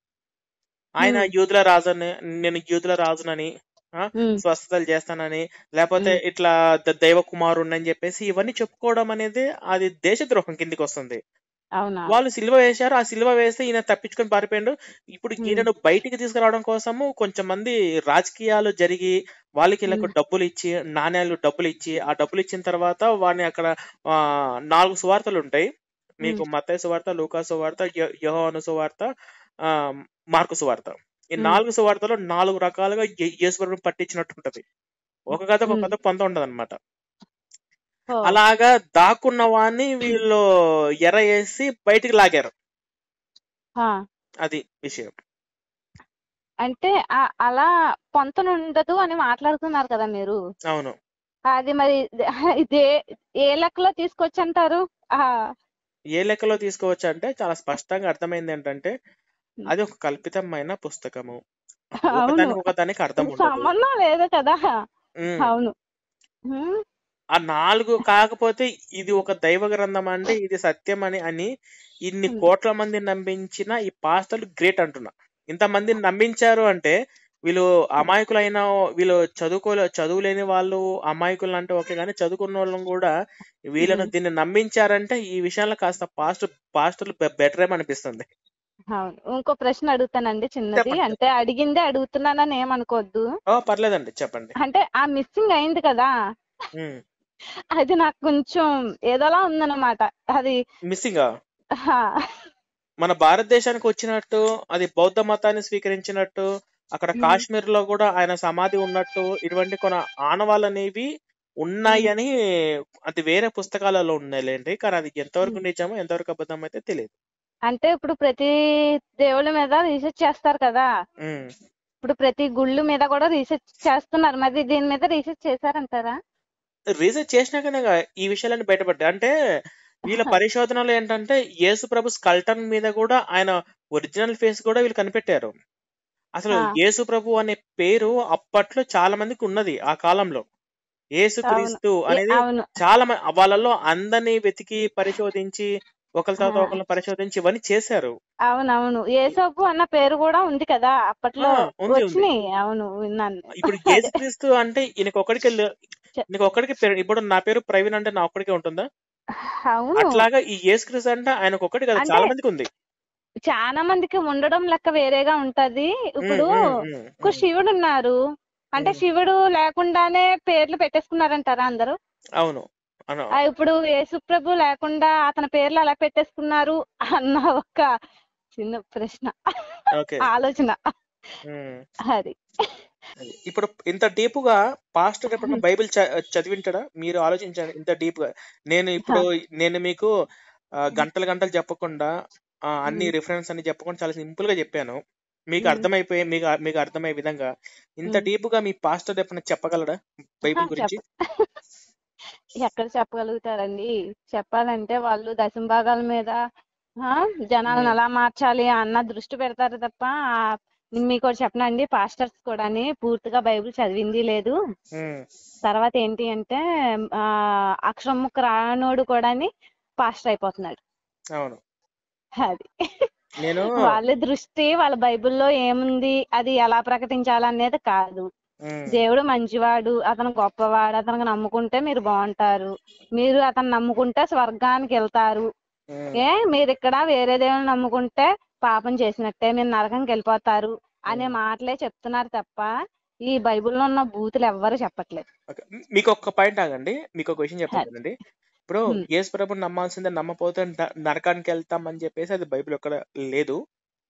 ఆయన Hmm. యూదుల రాజుని నేను యూదుల రాజునని ఉమ్, స్వస్థతలు చేస్తానని లేకపోతే Hmm. ఇట్లా ద- దైవ కుమారుణ్ణి అని చెప్పేసి ఇవన్నీ చెప్పుకోవడం అనేది అది దేశద్రోహం కిందికి వస్తుంది అవునా వాళ్ళు సిల్వ వేశారు ఆ సిల్వ వేస్తే ఈయన తప్పించుకొని పారిపోయాడు ఇప్పుడు Hmm. ఈయనను బయటికి తీసుకురావడం కోసము కొంచెం మంది రాజకీయాలు జరిగి వాళ్ళకి వీళ్ళకు డబ్బులు ఇచ్చి నాణ్యాలు డబ్బులు ఇచ్చి ఆ డబ్బులు ఇచ్చిన తర్వాత వాడిని అక్కడ ఆ నాలుగు సువార్తలు ఉంటాయి మీకు మత్తయి సువార్త లూకా సువార్త యె- యోహాను సువార్త ఆ మార్కు సువార్త ఈ Hmm. నాలుగు సువార్తలో నాలుగు రకాలుగా యే- యేసుప్రభుని పట్టించినట్టు ఉంటది ఒక కథ ఒక Hmm. కథ పొంద ఉండదు అనమాట ఓ, అలాగా దాక్కున్న వాడిని వీళ్ళు ఎర వేసి బయటికి లాగారు ఆ. అది విషయం అంటే ఆ- అలా పొంతన ఉండదు అని మాట్లాడుతున్నారు కదా మీరు అవును అది మరి ఇదే ఏ లెక్కలో తీసుకొచ్చంటారు ఆ, ఏ లెక్కలో తీసుకోవచ్చు అంటే చాలా స్పష్టంగా అర్థమైంది ఏంటంటే అది ఒక కల్పితమైన పుస్తకము అవును ఒకదానికి ఒకదానికి అర్థం ఉండదు సంబంధం లేదు కదా ఉమ్. అవును ఉమ్, ఆ నాలుగు కాకపోతే ఇది ఒక దైవ గ్రంథం అంటే ఇది సత్యం అని అని ఇన్ని ఉమ్. కోట్ల మంది నమ్మించిన ఈ పాస్టర్లు గ్రేట్ అంటున్నా ఇంతమందిని నమ్మించారు అంటే వీళ్ళు అమాయకులైన వీళ్ళు చదువుకోలే చదువు లేని వాళ్ళు అమాయకులు అంటే ఓకే కానీ చదువుకున్న వాళ్ళని కూడా వీళ్ళను ఉమ్. దీన్ని నమ్మించారంటే ఈ విషయంలో కాస్త పాస్ట్ పాస్టర్లు బెటర్ ఏమనిపిస్తుంది అవును ఇంకో ప్రశ్న అడుగుతానండి చిన్నది చెప్పండి. అంటే అడిగిందే అడుగుతున్నానని ఏమనుకోవద్దు ఓ పర్లేదండి చెప్పండి అంటే ఆ మిస్సింగ్ అయింది కదా ఉమ్. అది నాకు కొంచెం ఏదోలా ఉందన్నమాట అది మిస్సింగ్ హా, మన భారతదేశానికి వచ్చినట్టు అది బౌద్ధ మతాన్ని స్వీకరించినట్టు అక్కడ మ్మ్. కాశ్మీర్ లో కూడా ఆయన సమాధి ఉన్నట్టు ఇటువంటి కొన్ని ఆనవాళ్ళు అనేవి ఉన్నాయి అని అది వేరే పుస్తకాలలో ఉన్నాయిలేండి కానీ అది ఎంతవరకు నిజమో ఎంతవరకు అబద్ధం అయితే తెలియదు అంటే ఇప్పుడు ప్రతి దేవుళ్ళ మీద రీసెర్చ్ చేస్తారు కదా ఉమ్. ఇప్పుడు ప్రతి గుళ్ళు మీద కూడా రీసెర్చ్ చేస్తున్నారు మరి దీని మీద రీసెర్చ్ చేశారంటారా రీసెర్చ్ చేసినాకనే గా ఈ విషయాలన్నీ బయటపడ్డాయి అంటే వీళ్ళ పరిశోధనలు ఏంటంటే యేసు ప్రభు స్కల్టన్ మీద కూడా ఆయన ఒరిజినల్ ఫేస్ కూడా వీళ్ళు కనిపెట్టారు అసలు ఆ. యేసు ప్రభు అనే పేరు అప్పట్లో చాలా మందికి ఉన్నది ఆ కాలంలో యేసు క్రీస్తు ఏ- అనేది అవును చాలా మంది వాళ్ళలో అందరినీ వెతికి పరిశోధించి ఒకరి తర్వాత ఆ. ఒకరిని పరిశోధించి ఇవన్నీ చేశారు అవునవును ఏసోపు అన్న పేరు కూడా ఉంది కదా అప్పట్లో ఆ, ఉంది, ఉంది. వచ్చినాయి అవును విన్నాను ఇప్పుడు యేసు క్రీస్తు అంటే ఈయనకి ఒక్కడికి చె- నీకు ఒక్కడికి పేరు ఇప్పుడు నా పేరు ప్రవీణ్ అంటే నా ఒక్కడికే ఉంటుందా అవును అట్లాగా ఈ యేసు క్రీస్తు అంటే ఆయనకు ఒక్కటి కదా అంటే చాలా మందికి ఉంది చాలా మందికి ఉండడం లెక్క వేరేగా ఉంటది ఇప్పుడు ఉమ్, ఉమ్, ఉమ్, ఇప్పుడు ఉమ్. శివుడు ఉన్నారు అంటే ఉమ్. శివుడు లేకుండానే పేర్లు పెట్టేసుకున్నారంటారా అందరూ అవును అను ఆ, ఇప్పుడు యేసుప్రభు లేకుండా అతని పేర్లు ఎలా పెట్టేసుకున్నారు అన్న ఒక చిన్న ప్రశ్న ఓకే ఆలోచన ఉమ్. అది అది. ఇప్పుడు ఇంత డీప్ గా పాస్టర్ ఎప్పుడన్నా బైబిల్ చ- చదివింటాడా మీరు ఆలోచించండి ఇంత డీప్ గా నేను ఇప్పుడు నేను మీకు ఆ, గంటలు గంటలు చెప్పకుండా ఆ, అన్ని రిఫరెన్స్ అన్ని చెప్పకుండా చాలా సింపుల్ గా చెప్పాను మీకు మ్మ్. అర్థమైపోయి మీకు మీకు అర్థమయ్యే విధంగా ఇంత మ్మ్. డీప్ గా మీ పాస్టర్ ఎప్పుడన్నా చెప్పగలడా బైబిల్ గురించి ఎక్కడ చెప్పగలుగుతారండి చెప్పాలంటే వాళ్ళు దశంభాగాల మీద ఆ, జనాలను మ్మ్. ఎలా మార్చాలి అన్న దృష్టి పెడతారు తప్ప ఆ, మీకు ఒకటి చెప్పనండి పాస్టర్స్ కూడాని పూర్తిగా బైబిల్ చదివింది లేదు ఉమ్, తర్వాత ఏంటి అంటే ఆ అక్షరం ముక్క రానోడు కూడాని పాస్టర్ అయిపోతున్నాడు అవును అది నేను వాళ్ళ దృష్టి వాళ్ళ బైబిల్లో ఏముంది అది ఎలా ప్రకటించాలనేది కాదు ఉమ్, దేవుడు మంచివాడు అతను గొప్పవాడు అతనికి నమ్ముకుంటే మీరు బాగుంటారు మీరు అతను నమ్ముకుంటే స్వర్గానికి వెళ్తారు ఉమ్, ఏ మీరు ఇక్కడ వేరే దేవుని నమ్ముకుంటే పాపం చేసినట్టే మీరు నరకంకి వెళ్ళిపోతారు అనే ఉమ్. మాటలే చెప్తున్నారు తప్ప ఈ బైబిల్లో ఉన్న బూతులు ఎవ్వరు చెప్పట్లేదు ఓకే. మీకు ఒక్క పాయింట్ ఆగండి మీకు ఒక విషయం చెప్తాను కదండి ఇప్పుడు ఉమ్. యేసు ప్రభుని నమ్మాల్సిందే నమ్మపోతే న- నరకానికి వెళ్తాం అని చెప్పేసి అది బైబిల్ ఎక్కడ లేదు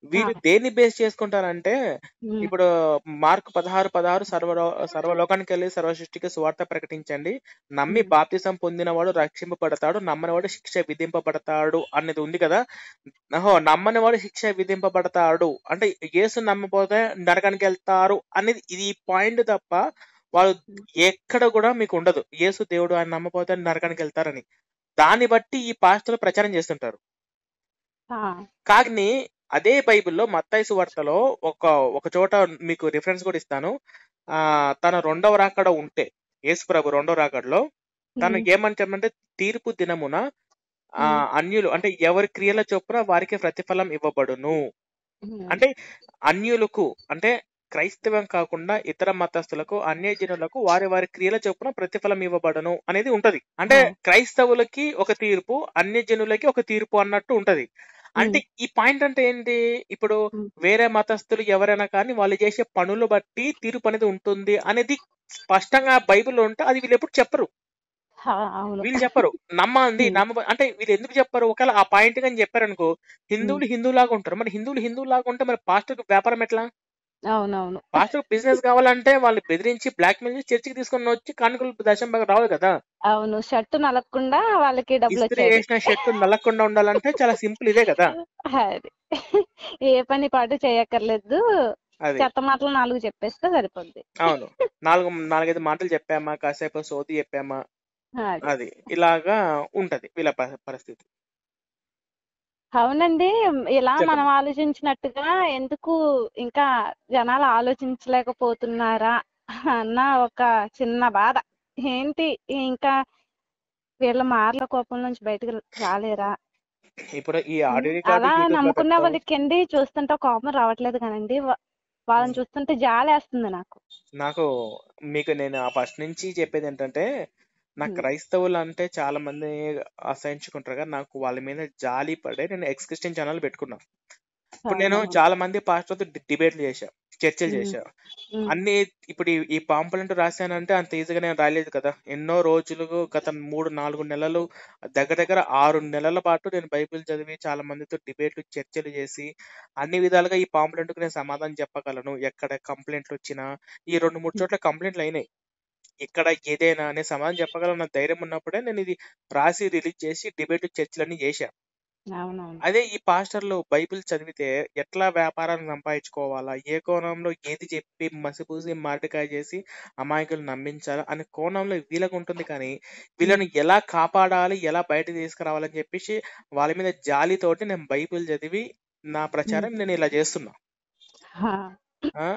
వీళ్ళు ఆ. దేన్ని బేస్ చేసుకుంటారంటే ఉమ్, ఇప్పుడు మార్క్ పదహారు పదహారు సర్వ సర్వలోకానికి వెళ్ళి సర్వ సృష్టికి సువార్త ప్రకటించండి నమ్మి ఉమ్, బాప్తిసం పొందినవాడు రక్షింపబడతాడు నమ్మనివాడు శిక్ష విధింపబడతాడు అనేది ఉంది కదా ఓహో నమ్మనివాడు శిక్ష విధింపబడతాడు అంటే యేసు నమ్మపోతే నరకానికి వెళ్తారు అనేది ఇది పాయింట్ తప్ప వాళ్ళు ఎక్కడ కూడా మీకు ఉండదు యేసు దేవుడు ఆయన నమ్మపోతే నరకానికి వెళ్తారని దాన్ని బట్టి ఈ పాస్టర్లు ప్రచారం చేస్తుంటారు ఆ, కానీ అదే బైబిల్లో మత్తాయి సువార్తలో ఒక ఒక చోట మీకు రిఫరెన్స్ కూడా ఇస్తాను ఆ తన రెండవ రాకడ ఉంటే యేసు ప్రభు రెండవ రాకడలో తను ఉమ్, ఏమంటామంటే తీర్పు దినమున ఆ ఉమ్, అన్యులు అంటే ఎవరి క్రియల చొప్పున వారికి ప్రతిఫలం ఇవ్వబడును ఉమ్, అంటే అన్యులకు అంటే క్రైస్తవం కాకుండా ఇతర మతస్థులకు అన్య జనులకు వారి వారి క్రియల చొప్పున ప్రతిఫలం ఇవ్వబడను అనేది ఉంటది అంటే ఆ. క్రైస్తవులకి ఒక తీర్పు అన్య జనులకి ఒక తీర్పు అన్నట్టు ఉంటది అంటే ఉమ్, ఈ పాయింట్ అంటే ఏంటి ఇప్పుడు ఉమ్, వేరే మతస్థులు ఎవరైనా కానీ వాళ్ళు చేసే పనులు బట్టి తీర్పు అనేది ఉంటుంది అనేది స్పష్టంగా బైబిల్లో ఉంటే అది వీళ్ళు ఎప్పుడు చెప్పరు ఆ, అవును వీళ్ళు చెప్పరు నమ్మంది ఉమ్, నమ్మ అంటే వీళ్ళు ఎందుకు చెప్పరు ఒకవేళ ఆ పాయింట్ కానీ చెప్పారు అనుకో ఉమ్, హిందువులు హిందువులాగా ఉంటారు మరి హిందువులు హిందువులాగా ఉంటే మరి పాస్టర్ వ్యాపారం ఎట్లా అవునవును పాస్టర్ బిజినెస్ కావాలంటే వాళ్ళు బెదిరించి బ్లాక్ మెయిల్ చేసి చర్చికి తీసుకొని వచ్చి కానుకలు దశం బాగా రావాలి కదా అవును షర్ట్ నలగకుండా వాళ్ళకి డబ్బులు ఇస్త్రీ వచ్చేది వేసిన షర్ట్ నల్లకుండా ఉండాలంటే చాలా సింపుల్ ఇదే కదా అది ఏ పని పాటు చేయక్కర్లేదు అది చెత్త మాటలు నాలుగు చెప్పేస్తే సరిపోద్ది అవును నాలుగు నాలుగైదు మాటలు చెప్పామా కాసేపు సోది చెప్పామా అది అది ఇలాగా ఉంటది వీళ్ళ ప- పరిస్థితి అవునండి ఇలా చెప్పండి మనం ఆలోచించినట్టుగా ఎందుకు ఇంకా జనాలు ఆలోచించలేకపోతున్నారా అన్న ఒక చిన్న బాధ ఏంటి ఇంకా వీళ్ళ మార్ల కోపం నుంచి బయటకు రాలేరా ఇప్పుడు ఈ ఉమ్, ఆడియో రికార్డు అలా యూట్యూబ్ లో నమ్ముకున్న పెట్టాం వాళ్ళకండి చూస్తుంటే కోపం రావట్లేదు కానండి వా- వాళ్ళని ఉమ్. చూస్తుంటే జాలేస్తుంది నాకు నాకు మీకు నేను ఆ ఫస్ట్ నుంచి చెప్పేది ఏంటంటే నా ఉమ్, క్రైస్తవులు అంటే చాలా మంది అసహించుకుంటారు కదా నాకు వాళ్ళ మీద జాలి పడే నేను ఎక్స్ క్రిస్టియన్ ఛానల్ పెట్టుకున్నా ఇప్పుడు నేను అవునవును చాలా మంది పాస్టర్తో డిబేట్లు చేశా చర్చలు ఉమ్, చేశా ఉమ్, అన్ని ఇప్పుడు ఈ- ఈ పాంపులెంట్ రాశానంటే అంత ఈజీగా నేను రాలేదు కదా ఎన్నో రోజులు గత మూడు నాలుగు నెలలు దగ్గర దగ్గర ఆరు నెలల పాటు నేను బైబిల్ చదివి చాలా మందితో డిబేట్లు చర్చలు చేసి అన్ని విధాలుగా ఈ పాంపులెంట్ కు నేను సమాధానం చెప్పగలను ఎక్కడ కంప్లైంట్లు వచ్చినా ఈ రెండు మూడు ఉమ్, చోట్ల కంప్లైంట్లు అయినాయి ఇక్కడ ఏదైనా అనే సమాధానం చెప్పగలను ధైర్యం ఉన్నప్పుడే నేను ఇది రాసి రిలీజ్ చేసి డిబేట్ చర్చలన్నీ చేశా అవునవును అదే ఈ పాస్టర్లు బైబిల్ చదివితే ఎట్లా వ్యాపారాన్ని సంపాదించుకోవాలా ఏ కోణంలో ఏది చెప్పి మసిపూసి మాటికాయ చేసి అమాయకులు నమ్మించాలా అనే కోణంలో వీళ్ళకు ఉంటుంది కానీ వీళ్ళని ఉమ్, ఎలా కాపాడాలి ఎలా బయట తీసుకురావాలని చెప్పేసి వాళ్ళ మీద జాలితోటి నేను బైబిల్ చదివి నా ఉమ్, ప్రచారం నేను ఇలా చేస్తున్నా హా. ఆ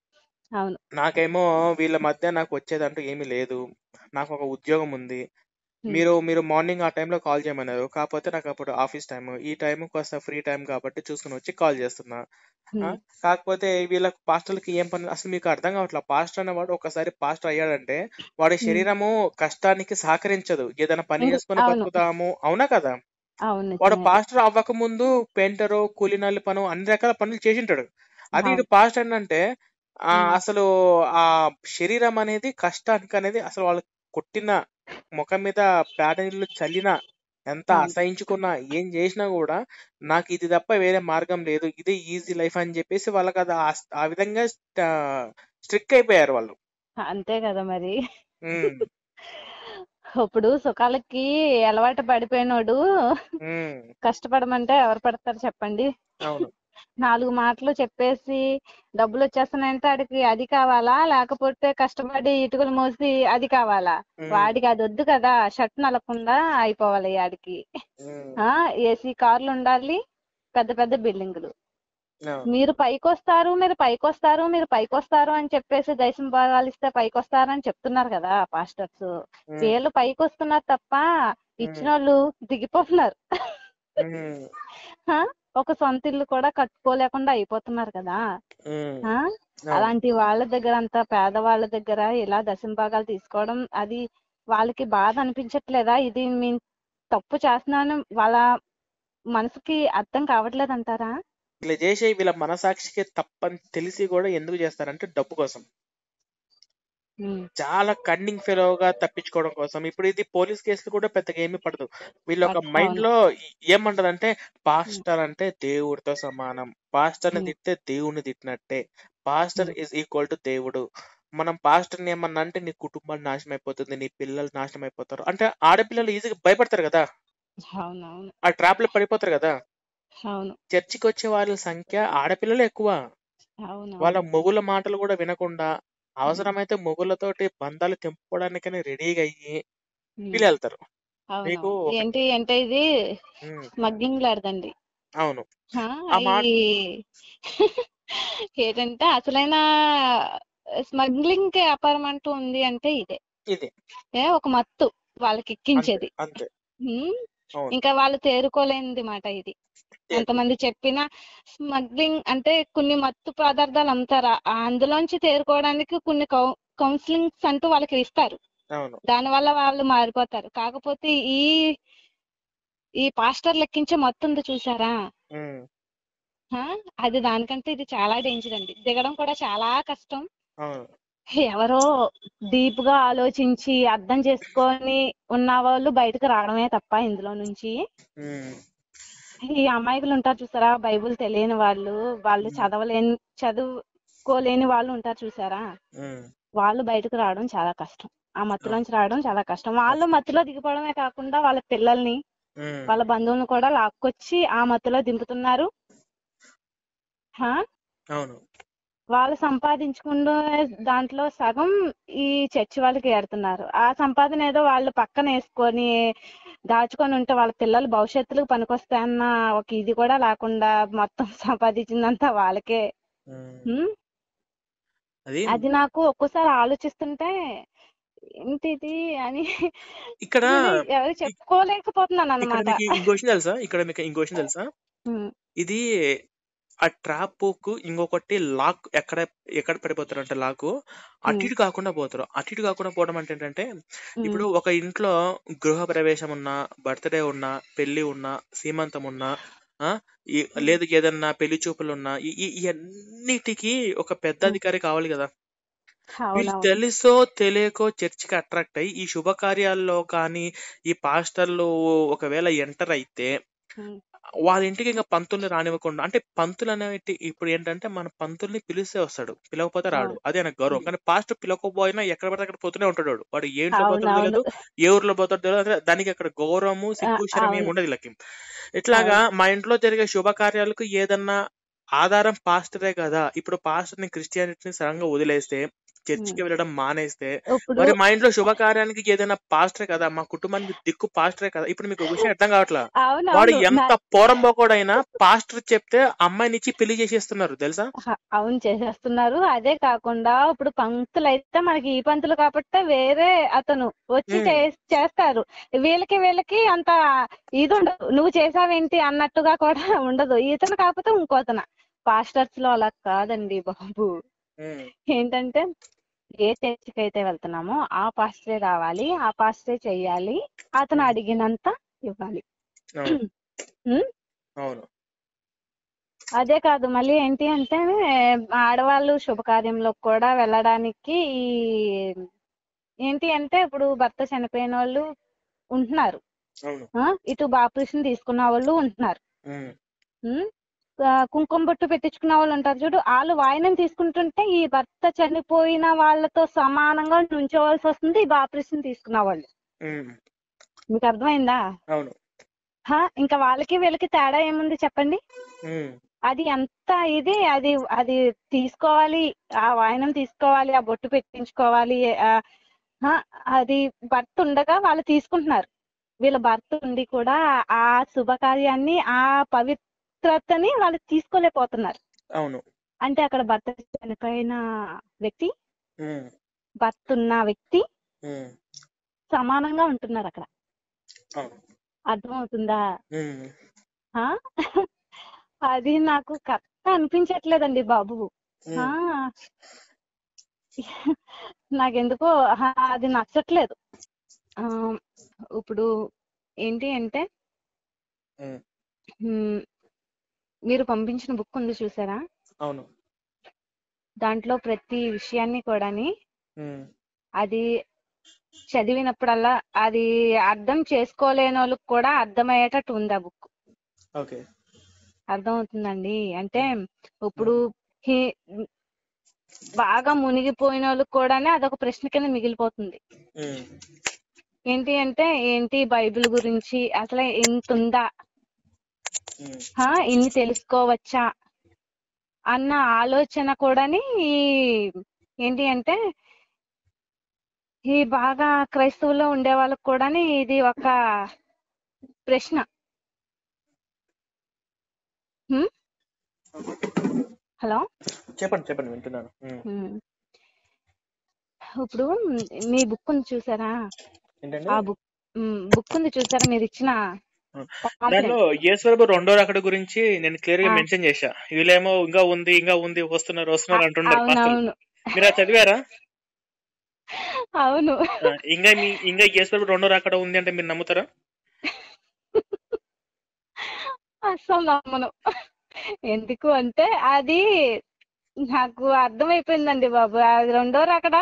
అవును నాకేమో వీళ్ళ మధ్య నాకు వచ్చేదంటూ ఏమీ లేదు నాకు ఒక ఉద్యోగం ఉంది ఉమ్, మీరు మీరు మార్నింగ్ ఆ టైంలో కాల్ చేయమన్నారు కాకపోతే నాకు అప్పుడు ఆఫీస్ టైం ఈ టైం కాస్త ఫ్రీ టైం కాబట్టి చూసుకుని వచ్చి కాల్ చేస్తున్నా ఆ, ఉమ్, కాకపోతే వీళ్ళ పాస్టర్లకి ఏం పని అసలు మీకు అర్థం కావట్లేదు పాస్టర్ అనేవాడు ఒకసారి పాస్టర్ అయ్యాడంటే వాడి ఉమ్. శరీరము కష్టానికి సహకరించదు ఏదైనా పని ఇంక- చేసుకొని అవును బతుకుతాము అవునా కదా అవును వాడు నిజమే పాస్టర్ అవ్వక ముందు పెయింటరు కూలినాలి పను అన్ని రకాల పనులు చేసింటాడు అది అవును ఇటు పాస్టర్ అంటే ఆ ఉమ్, అసలు ఆ శరీరం అనేది కష్టానికి అనేది అసలు వాళ్ళు కొట్టిన ముఖం మీద పేడ నీళ్ళు చల్లినా ఎంత అవును అసహించుకున్నా ఏం చేసినా కూడా నాకు ఇది తప్ప వేరే మార్గం లేదు ఇది ఈజీ లైఫ్ అని చెప్పేసి వాళ్ళకి అది ఆ- ఆ విధంగా స్ట్రిక్ అయిపోయారు వాళ్ళు అంతే కదా మరి ఉమ్, ఇప్పుడు సుఖాలకి అలవాటు పడిపోయినోడు ఉమ్, కష్టపడమంటే ఎవరు పడతారు చెప్పండి అవును నాలుగు మాటలు చెప్పేసి డబ్బులు వచ్చేస్తున్నాయంటే వాడికి అది కావాలా లేకపోతే కష్టపడి ఇటుకలు మోసి అది కావాలా ఉమ్, వాడికి అది వద్దు కదా షర్ట్ నలకుండా అయిపోవాలి వాడికి ఉమ్, ఆ ఏసీ కార్లు ఉండాలి పెద్ద పెద్ద బిల్డింగులు అవును మీరు పైకొస్తారు మీరు పైకొస్తారు మీరు పైకొస్తారు అని చెప్పేసి దేశం భాగాలు ఇస్తే పైకొస్తారు అని చెప్తున్నారు కదా పాస్టర్స్ ఉమ్, వీళ్ళు పైకొస్తున్నారు తప్ప ఇచ్చిన వాళ్ళు దిగిపోతున్నారు ఉమ్, ఆ? ఒక సొంత ఇల్లు కూడా కట్టుకోలేకుండా అయిపోతున్నారు కదా ఉమ్, ఆ అవును అలాంటి వాళ్ళ దగ్గర అంత పేదవాళ్ళ దగ్గర ఇలా దశమ భాగాలు తీసుకోవడం అది వాళ్ళకి బాధ అనిపించట్లేదా ఇది మేము తప్పు చేస్తున్నాను వాళ్ళ మనసుకి అర్థం కావట్లేదు అంటారా వీళ్ళు చేసే వీళ్ళ మనసాక్షికి తప్పని తెలిసి కూడా ఎందుకు చేస్తారంటే డబ్బు కోసం ఉమ్, చాలా కన్నింగ్ ఫెలోగా తప్పించుకోవడం కోసం ఇప్పుడు ఇది పోలీస్ కేసులు కూడా పెద్దగా ఏమీ పడదు వీళ్ళ ఒక అవును. మైండ్ లో ఏమంటదంటే పాస్టర్ అంటే దేవుడితో సమానం పాస్టర్ ని ఉమ్, తిట్టే దేవుడిని తిట్టినట్టే pastor um, is equal to దేవుడు మనం పాస్టర్ ని ఏమన్నా అంటే నీ కుటుంబం నాశనం అయిపోతుంది నీ పిల్లలు నాశనం అయిపోతారు అంటే ఆడపిల్లలు ఈజీగా భయపడతారు కదా అవునవును ఆ ట్రాప్ లో పడిపోతారు కదా అవును చర్చికి వచ్చే వాళ్ళ సంఖ్య ఆడపిల్లలు ఎక్కువ వాళ్ళ అవునవును మొగుల మాటలు కూడా వినకుండా ఉమ్, అవసరమైతే మొగులతోటి బంధాలు తెంపుకోవడానికని రెడీగా అయ్యి ఉమ్, వీళ్ళు వెళ్తారు మీకు అవునవును ఒక ఏంటి అంటే ఇది ఉమ్, స్మగ్లింగ్ లాడదండి అవును ఆ, ఆ ఈ మాట ఏంటంటే అసలైన స్మగ్లింగ్ వ్యాపారం అంటూ ఉంది అంటే ఇదే ఇది ఏ ఒక మత్తు వాళ్ళకి అంతే ఎక్కించేది అంతే ఉమ్, అవును ఇంకా వాళ్ళు తేరుకోలేనిది మాట ఇది తేరుకో ఎంతమంది చెప్పినా స్మగ్లింగ్ అంటే కొన్ని మత్తు పదార్థాలు అమ్ముతారా ఆ అందులోంచి తేరుకోవడానికి కొన్ని కౌ- కౌన్సిలింగ్స్ అంటూ వాళ్ళకి ఇస్తారు అవును దానివల్ల వాళ్ళు మారిపోతారు కాకపోతే ఈ ఈ పాస్టర్ లెక్కించే మత్తు ఉంది చూసారా ఉమ్, ఆ, అది దానికంటే ఇది చాలా డేంజర్ అండి దిగడం కూడా చాలా కష్టం అవును ఎవరో డీప్ గా ఆలోచించి అర్థం చేసుకొని ఉన్న వాళ్ళు బయటకు రావడమే తప్ప ఇందులో నుంచి ఉమ్, ఈ అమాయకులు ఉంటారు చూసారా బైబిల్ తెలియని వాళ్ళు వాళ్ళు ఉమ్, చదవలేని చదువుకోలేని వాళ్ళు ఉంటారు చూసారా ఉమ్, వాళ్ళు బయటకు రావడం చాలా కష్టం ఆ అవును మత్తులోంచి రావడం చాలా కష్టం వాళ్ళు కష్టం మత్తులో దిగిపోవడమే కాకుండా వాళ్ళ పిల్లల్ని ఉమ్, వాళ్ళ బంధువులను కూడా లాక్కొచ్చి ఆ మత్తులో దింపుతున్నారు హా అవును వాళ్ళు సంపాదించుకున్న దాంట్లో సగం ఈ చర్చి వాళ్ళకి ఏడుతున్నారు ఆ సంపాదన ఏదో వాళ్ళు పక్కన వేసుకొని దాచుకొని ఉంటే వాళ్ళ పిల్లలు భవిష్యత్తులకు పనికొస్తాయన్న ఒక ఇది కూడా లేకుండా మొత్తం సంపాదించిందంతా వాళ్ళకే ఉమ్, హ్మ్? అది అది నాకు ఒక్కోసారి ఆలోచిస్తుంటే ఏంటిది అని ఇక్కడ నేను ఎవరు ఇక్- చెప్పుకోలేకపోతున్నాను ఇక్కడ అనమాట మీకు ఇంకో విషయం తెలుసా ఇక్కడ మీకు ఇంకో విషయం తెలుసా ఇది ఆ ట్రాప్ కు ఇంకొకటి లాక్ ఎక్కడ ఎక్కడ పడిపోతారు అంటే లాక్ అటు ఇటు కాకుండా పోతారు అటు ఇటు కాకుండా పోవడం అంటే ఏంటంటే ఇప్పుడు ఒక ఇంట్లో గృహ ప్రవేశం ఉన్నా బర్త్డే ఉన్నా పెళ్లి ఉన్నా సీమంతం ఉన్నా ఆ, ఈ- లేదు ఏదన్నా పెళ్లి చూపులు ఉన్నా ఈ- ఈ- ఇవన్నిటికీ ఒక పెద్ద అధికారి కావాలి కదా వీళ్ళు అవునవును తెలుసో తెలియకో చర్చికి అట్రాక్ట్ అయ్యి ఈ శుభకార్యాల్లో కానీ ఈ పాస్టర్లు ఒకవేళ ఎంటర్ అయితే ఉమ్, వాళ్ళ ఇంటికి ఇంకా పంతుల్ని రానివ్వకుండా అంటే పంతులు అనేటి ఇప్పుడు ఏంటంటే మన పంతుల్ని పిలిస్తే వస్తాడు పిలవకపోతే రాడు అవును అదే నాకు గౌరవం ఉమ్, కానీ పాస్ట్ పిలవకపోయినా ఎక్కడ పడితే అక్కడ పోతూనే ఉంటాడు వాడు. వాడు ఏ ఇంట్లో పోతాడో అవునవును తెలియదు ఏ ఊర్లో పోతాడో తెలియదు అంటే దానికి అక్కడ గౌరవము ఆ, సిగ్గు శరం ఏమి అవును ఉండదు వీళ్ళకి ఇట్లాగా అవును మా ఇంట్లో జరిగే శుభకార్యాలకు ఏదన్నా ఆధారం పాస్టరే కదా ఇప్పుడు పాస్టర్ ని క్రిస్టియానిటీని సడన్ గా వదిలేస్తే ఉమ్. చర్చికి వెళ్ళడం మానేస్తే ఇప్పుడు మరి మా ఇంట్లో శుభకార్యానికి ఏదైనా పాస్టరే కదా మా కుటుంబానికి దిక్కు పాస్టరే కదా ఇప్పుడు మీకు ఒక విషయం అర్థం కావట్లా వాడు అవునవును నా ఎంత పోరంబోకోడైనా పాస్టర్ చెప్తే అమ్మాయినిచ్చి పెళ్లి చేసేస్తున్నారు తెలుసా హ, అవును చేసేస్తున్నారు అదే కాకుండా ఇప్పుడు పంక్తులు అయితే మనకి ఈ పంతులు కాబట్టి వేరే అతను వచ్చి ఉమ్, చే- చేస్తారు వీళ్ళకి వీళ్ళకి అంత ఇది ఉండదు నువ్వు చేసావేంటి అన్నట్టుగా కూడా ఉండదు ఇతను కాకపోతే ఇంకోతన పాస్టర్స్ లో అలా కాదండి బాబు ఉమ్, ఏంటంటే ఏ చర్చికి అయితే వెళ్తున్నామో ఆ పాస్టరే రావాలి ఆ పాస్టరే చెయ్యాలి అతను ఉమ్, అడిగినంత ఇవ్వాలి అవును ఉమ్? అవును అదే కాదు మళ్ళీ ఏంటి అంటే ఆడవాళ్ళు శుభకార్యంలో కూడా వెళ్ళడానికి ఈ ఏంటి అంటే ఇప్పుడు భర్త చనిపోయిన వాళ్ళు ఉంటున్నారు అవును ఆ, ఇటు బాప్టిషన్ తీసుకున్న వాళ్ళు ఉంటున్నారు ఉమ్, ఉమ్? ఆ, కుంకుమ బొట్టు పెట్టించుకున్న వాళ్ళు ఉంటారు చూడు వాళ్ళు వాయినం తీసుకుంటుంటే ఈ భర్త చనిపోయిన వాళ్ళతో సమానంగా నుంచోవలసి వస్తుంది ఈ బాప్టిషన్ తీసుకున్న వాళ్ళు ఉమ్, మీకు అర్థమైందా అవును హా, ఇంకా వాళ్ళకి వీళ్ళకి తేడా ఏముంది చెప్పండి ఉమ్, అది ఎంత ఇది అది అది తీసుకోవాలి ఆ వాయనం తీసుకోవాలి ఆ బొట్టు పెట్టించుకోవాలి ఆ, ఆ, అది భర్త ఉండగా వాళ్ళు తీసుకుంటున్నారు వీళ్ళ భర్త ఉండి కూడా ఆ శుభకార్యాన్ని ఆ పవిత్రతని వాళ్ళు తీసుకోలేకపోతున్నారు అవును అంటే అక్కడ భర్త చనిపోయిన వ్యక్తి ఉమ్, భర్త ఉన్న వ్యక్తి ఉమ్, సమానంగా ఉంటున్నారు అక్కడ అవును అర్థమవుతుందా ఉమ్, ఆ? అది నాకు కరెక్ట్ అనిపించట్లేదండి బాబు ఆ ఉమ్, నాకెందుకో ఆహా, అది నచ్చట్లేదు ఆ ఇప్పుడు ఏంటి అంటే ఉమ్, మ్, మీరు పంపించిన బుక్ ఉంది చూసారా అవును దాంట్లో ప్రతి విషయాన్ని కూడాని ఉమ్, అది చదివినప్పుడల్లా అది అర్థం చేసుకోలేని వాళ్ళకి కూడా అర్థమయ్యేటట్టు ఉంది ఆ బుక్ ఓకే అర్థమవుతుందండి అంటే ఇప్పుడు హి- బాగా మునిగిపోయిన వాళ్ళకి కూడానే అదొక ప్రశ్న కింద మిగిలిపోతుంది ఉమ్, ఏంటి అంటే ఏంటి బైబిల్ గురించి అసలు ఇంత ఉందా ఉమ్, హా, ఇన్ని తెలుసుకోవచ్చా అన్న ఆలోచన కూడాని ఈ ఏంటి అంటే ఈ బాగా క్రైస్తవుల్లో ఉండే వాళ్ళకి కూడాని ఇది ఒక ప్రశ్న హ్మ్? హలో చెప్పండి చెప్పండి వింటున్నాను ఉమ్, హ్మ్. ఇప్పుడు మీ బుక్ ఉంది చూసారా ఏంటండి ఆ బుక్ బుక్ ఉంది చూసారా మీరు ఇచ్చిన ఉమ్. pamphlet. దాంట్లో యేసుప్రభు రెండో రకడ గురించి నేను క్లియర్ గా ఆ. మెన్షన్ చేశా వీళ్ళేమో ఇంకా ఉంది ఇంకా ఉంది వస్తున్నారు వస్తున్నారు అంటున్నారు పాస్టర్లు అవునవును మీరు అది చదివారా అవును ఆ, ఇంకా మీ ఇంకా యేసుప్రభు రెండో రకడ ఉంది అంటే మీరు నమ్ముతారా అస్సలు నమ్మను ఎందుకు అంటే అది నాకు అర్థమైపోయిందండి బాబు అది రెండో రాకడ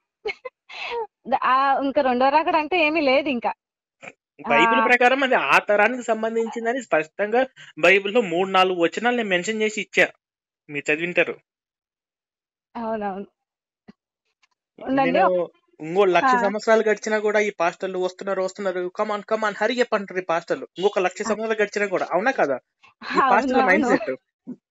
ఆ ఇంకా రెండో రాకడ అంటే ఏమీ లేదు ఇంకా బైబిల్ ఆ. ప్రకారం అది ఆ తరానికి సంబంధించిందని స్పష్టంగా బైబిల్లో మూడు నాలుగు వచనాలు నేను మెన్షన్ చేసి ఇచ్చా మీరు చదివింటారు అవునవును ఉండండి నేను ఇంకో లక్ష ఆ. సంవత్సరాలు గడిచినా కూడా ఈ పాస్టర్లు వస్తున్నారు వస్తున్నారు కమాన్ కమాన్ హరి చెప్పంటారు ఈ పాస్టర్లు ఇంకొక లక్ష సంవత్సరాలు గడిచినా కూడా అవునా కదా ఈ పాస్టర్ల మైండ్ అవునవును సెట్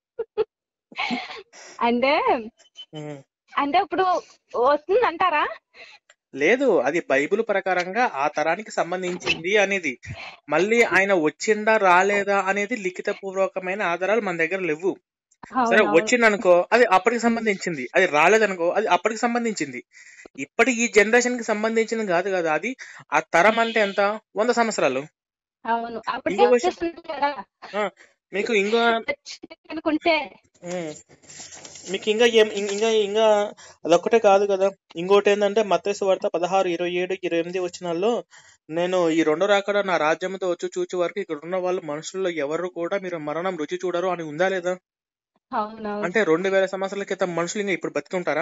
అంటే అంటే ఇప్పుడు వస్తుంది అంటారా లేదు అది బైబిల్ ప్రకారంగా ఆ తరానికి సంబంధించింది అనేది మళ్ళీ ఆయన వచ్చిందా రాలేదా అనేది లిఖిత పూర్వకమైన ఆధారాలు మన దగ్గర లేవు సరే అవునవును వచ్చింది అనుకో అది అప్పటికి సంబంధించింది అది రాలేదనుకో అది అప్పటికి సంబంధించింది ఇప్పటి ఈ జనరేషన్ కి సంబంధించింది కాదు కదా అది ఆ తరం అంటే ఎంత వంద సంవత్సరాలు అవును అప్పటికే ఇంకో విషయం వచ్చేస్తుంది కదా ఆ, మీకు ఇంకో వచ్చింది అనుకుంటే ఉమ్, మీకు ఇంకా ఏం ఇం- ఇంకా ఇంకా అదొక్కటే కాదు కదా ఇంకోటి ఏంటంటే మత్తయి వార్త పదహారు ఇరవై ఏడు ఇరవై ఎనిమిది వచ్చినాల్లో నేను ఈ రెండో రాకడ నా రాజ్యంతో వచ్చి చూచే వరకు ఇక్కడ ఉన్న వాళ్ళు మనుషుల్లో ఎవరు కూడా మీరు మరణం రుచి చూడరు అని ఉందా లేదా అవునవును అంటే రెండు వేల సంవత్సరాల క్రితం మనుషులు ఇంకా ఇప్పుడు బతికి ఉంటారా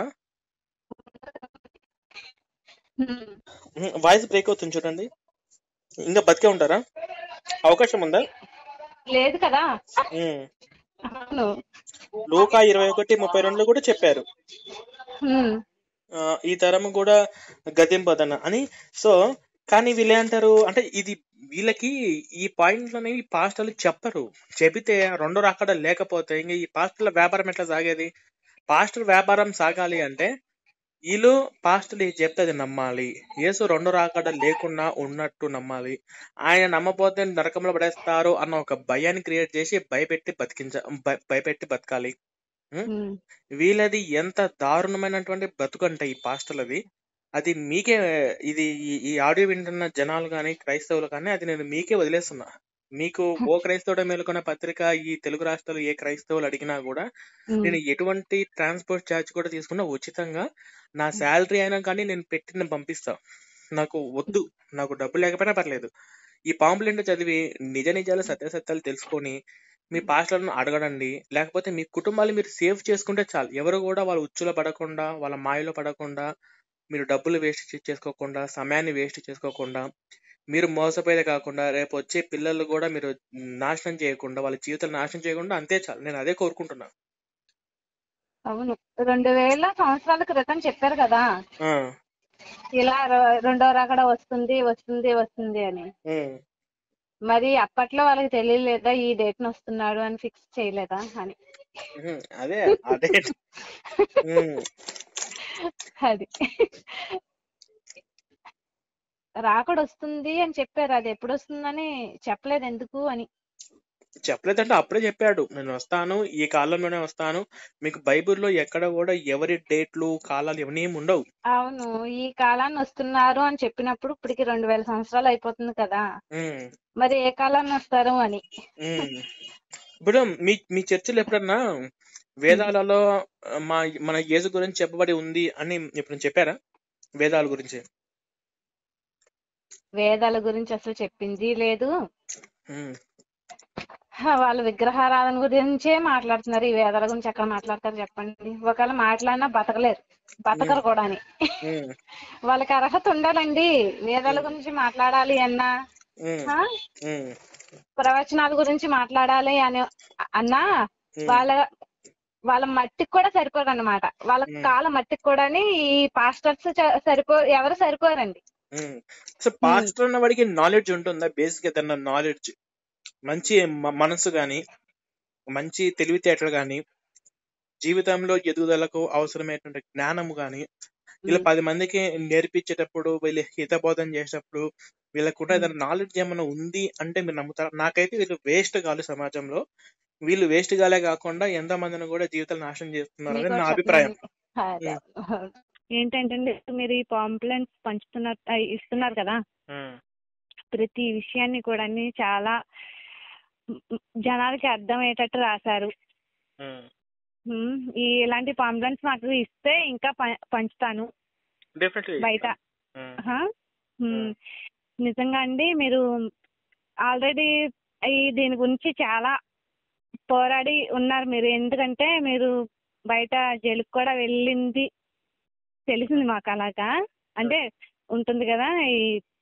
ఉమ్. వాయిస్ బ్రేక్ అవుతుంది చూడండి ఇంకా బతికే ఉంటారా అవకాశం ఉందా లేదు కదా ఉమ్. అవును లూకా ఇరవై ఒకటి ముప్పై రెండులో కూడా చెప్పారు ఉమ్. ఆ, ఈ తరం కూడా గతింపదన అని సో కానీ వీళ్ళు ఏమంటారు అంటే ఇది వీళ్ళకి ఈ పాయింట్లు అనేవి పాస్టర్లు చెప్పరు చెబితే రెండో రాకడ లేకపోతే ఇంక ఈ పాస్టర్ల వ్యాపారం ఎట్లా సాగేది పాస్టర్ వ్యాపారం సాగాలి అంటే వీళ్ళు పాస్టర్లు ఏది చెప్తే అది నమ్మాలి యేసు రెండో రాకడ లేకుండా ఉన్నట్టు నమ్మాలి ఆయన నమ్మపోతే నరకంలో పడేస్తారు అన్న ఒక భయాన్ని క్రియేట్ చేసి భయపెట్టి బతికించ భయ- భయపెట్టి బతకాలి ఉం? ఉమ్. వీళ్ళది ఎంత దారుణమైనటువంటి బతుకంటే ఈ పాస్టర్లది అది మీకే ఇది ఈ- ఈ ఆడియో వింటున్న జనాలు కానీ క్రైస్తవులు కానీ అది నేను మీకే వదిలేస్తున్నా మీకు ఓ క్రైస్తవుడ మేలుకున్న పత్రిక ఈ తెలుగు రాష్ట్రాలు ఏ క్రైస్తవులు అడిగినా కూడా ఉమ్. నేను ఎటువంటి ట్రాన్స్పోర్ట్ ఛార్జ్ కూడా తీసుకున్నా ఉచితంగా నా శాలరీ అయినా కానీ నేను పెట్టి నేను పంపిస్తా నాకు వద్దు నాకు డబ్బు లేకపోయినా పర్లేదు ఈ పాంపులెంట్ చదివి నిజ నిజాలు సత్యాసత్యాలు తెలుసుకొని మీ పాస్టర్లను అడగడండి లేకపోతే మీ కుటుంబాలు మీరు సేవ్ చేసుకుంటే చాలు ఎవరు కూడా వాళ్ళ ఉచ్చులో పడకుండా వాళ్ళ మాయలో పడకుండా మీరు డబ్బులు వేస్ట్ చేసుకోకుండా సమయాన్ని వేస్ట్ చేసుకోకుండా మీరు మోసపోయేదే కాకుండా రేపు వచ్చే పిల్లలు కూడా మీరు నాశనం చేయకుండా వాళ్ళ జీవితాలు నాశనం చేయకుండా అంతే చాలు నేను అదే కోరుకుంటున్నా అవును రెండు వేల సంవత్సరాల క్రితం చెప్పారు కదా ఆ, ఇలా రె- రెండో రకడ వస్తుంది వస్తుంది వస్తుంది అని ఉమ్, మరి అప్పట్లో వాళ్ళకి తెలియలేదా ఈ డేట్ వస్తున్నాడు అని ఫిక్స్ చేయలేదా అని ఉమ్, అదే అదే ఉమ్, అది రాకడ వస్తుంది అని చెప్పారు అది ఎప్పుడు వస్తుందని చెప్పలేదు ఎందుకు అని చెప్పలేదంటే అప్పుడే చెప్పాడు నేను వస్తాను ఈ కాలంలోనే వస్తాను మీకు బైబిల్లో ఎక్కడ కూడా ఎవరి డేట్లు కాలాలు ఇవన్నీ ఏమి ఉండవు అవును ఈ కాలాన్ని వస్తున్నారు అని చెప్పినప్పుడు ఇప్పటికి రెండు వేల సంవత్సరాలు అయిపోతుంది కదా ఉమ్, మరి ఏ కాలాన్ని వస్తారు అని ఉమ్. ఇప్పుడు మీ మీ చర్చిలో ఎప్పుడన్నా వేదాలలో మా మన యేసు గురించి చెప్పబడి ఉంది అని ఇప్పుడు చెప్పారా వేదాల గురించి వేదాల గురించి అసలు చెప్పింది లేదు ఉమ్, హ, వాళ్ళు విగ్రహారాధన గురించే మాట్లాడుతున్నారు ఈ వేదాల గురించి ఎక్కడ మాట్లాడతారు చెప్పండి ఒకవేళ మాట్లాడినా బతకలేరు బతకరు కూడా అని ఉమ్, వాళ్ళకి అర్హత ఉండాలండి వేదాల గురించి మాట్లాడాలి అన్నా ఉమ్, హ? ఉమ్, ప్రవచనాల గురించి మాట్లాడాలి అని అన్నా ఉమ్. వాళ్ళ వాళ్ళ మట్టికి కూడా సరిపోరు అన్నమాట వాళ్ళ Hmm. కాల మట్టికి కూడా ఈ పాస్టర్స్ సరిపో ఎవరు సరిపోరండి ఉమ్. సో పాస్టర్ అన్న వాడికి నాలెడ్జ్ ఉంటుందా బేసిక్ ఏదన్నా నాలెడ్జ్ మంచి మ- మనసు గాని మంచి తెలివితేటలు గాని జీవితంలో ఎదుగుదలకు అవసరమైనటువంటి జ్ఞానము గాని వీళ్ళ పది మందికి నేర్పించేటప్పుడు వీళ్ళు హితబోధన చేసేటప్పుడు వీళ్ళకు కూడా ఏదైనా నాలెడ్జ్ ఏమైనా ఉంది అంటే మీరు నమ్ముతారా నాకైతే వీళ్ళు వేస్ట్ కాదు సమాజంలో వీళ్ళు వేస్ట్ గాలే కాకుండా ఎంతో మందిని కూడా జీవితాలు నాశనం చేస్తున్నారు మీకు నా ఒకటి అభిప్రాయం చెప్పండి. అదే. ఏంటంటే మీరు ఈ పాంప్లెంట్స్ పంచుతున్నారు ఆ, ఇస్తున్నారు కదా ఉమ్, ప్రతి విషయాన్ని కూడా అన్ని చాలా మ్, మ్, జనాలకి అర్థమయ్యేటట్టు రాశారు ఉమ్. మ్, ఈ ఇలాంటి పాంప్లెంట్స్ నాకు ఇస్తే ఇంకా ప- పంచుతాను Definitely బయట ఉమ్, హా? మ్, Hmm. నిజంగా అండి మీరు ఆల్రెడీ ఈ దీని గురించి చాలా పోరాడి ఉన్నారు మీరు ఎందుకంటే మీరు బయట జైలుకి కూడా వెళ్ళింది తెలిసింది మాకు అలాగా అంటే ఉంటుంది కదా ఈ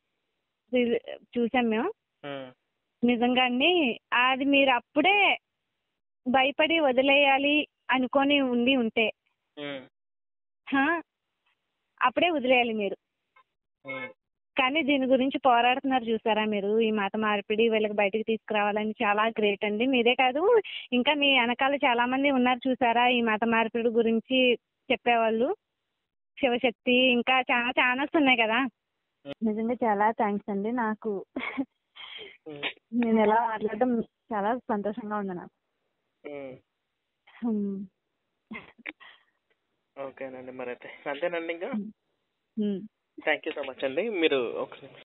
ఇది చూసాం మేము ఉమ్, నిజంగా అండి అది మీరు అప్పుడే భయపడి వదిలేయాలి అనుకొని ఉండి ఉంటే ఉమ్, హా? అప్పుడే వదిలేయాలి మీరు ఉమ్. కానీ దీని గురించి పోరాడుతున్నారు చూసారా మీరు ఈ మత మార్పిడి వీళ్ళకి బయటకు తీసుకురావాలని చాలా గ్రేట్ అండి మీరే కాదు ఇంకా మీ వెనకాల చాలా మంది ఉన్నారు చూసారా ఈ మత మార్పిడి గురించి చెప్పేవాళ్ళు శివశక్తి ఇంకా చాలా ఛానల్స్ ఉన్నాయి కదా నిజంగా చాలా థ్యాంక్స్ అండి నాకు ఉమ్, నేను ఎలా మాట్లాడడం చాలా సంతోషంగా ఉంది నాకు ఉమ్. హ్మ్. ఓకేనండి మరి అయితే అంతేనండి ఇంకా హ్మ్. థ్యాంక్ యూ సో మచ్ అండి మీరు ఒక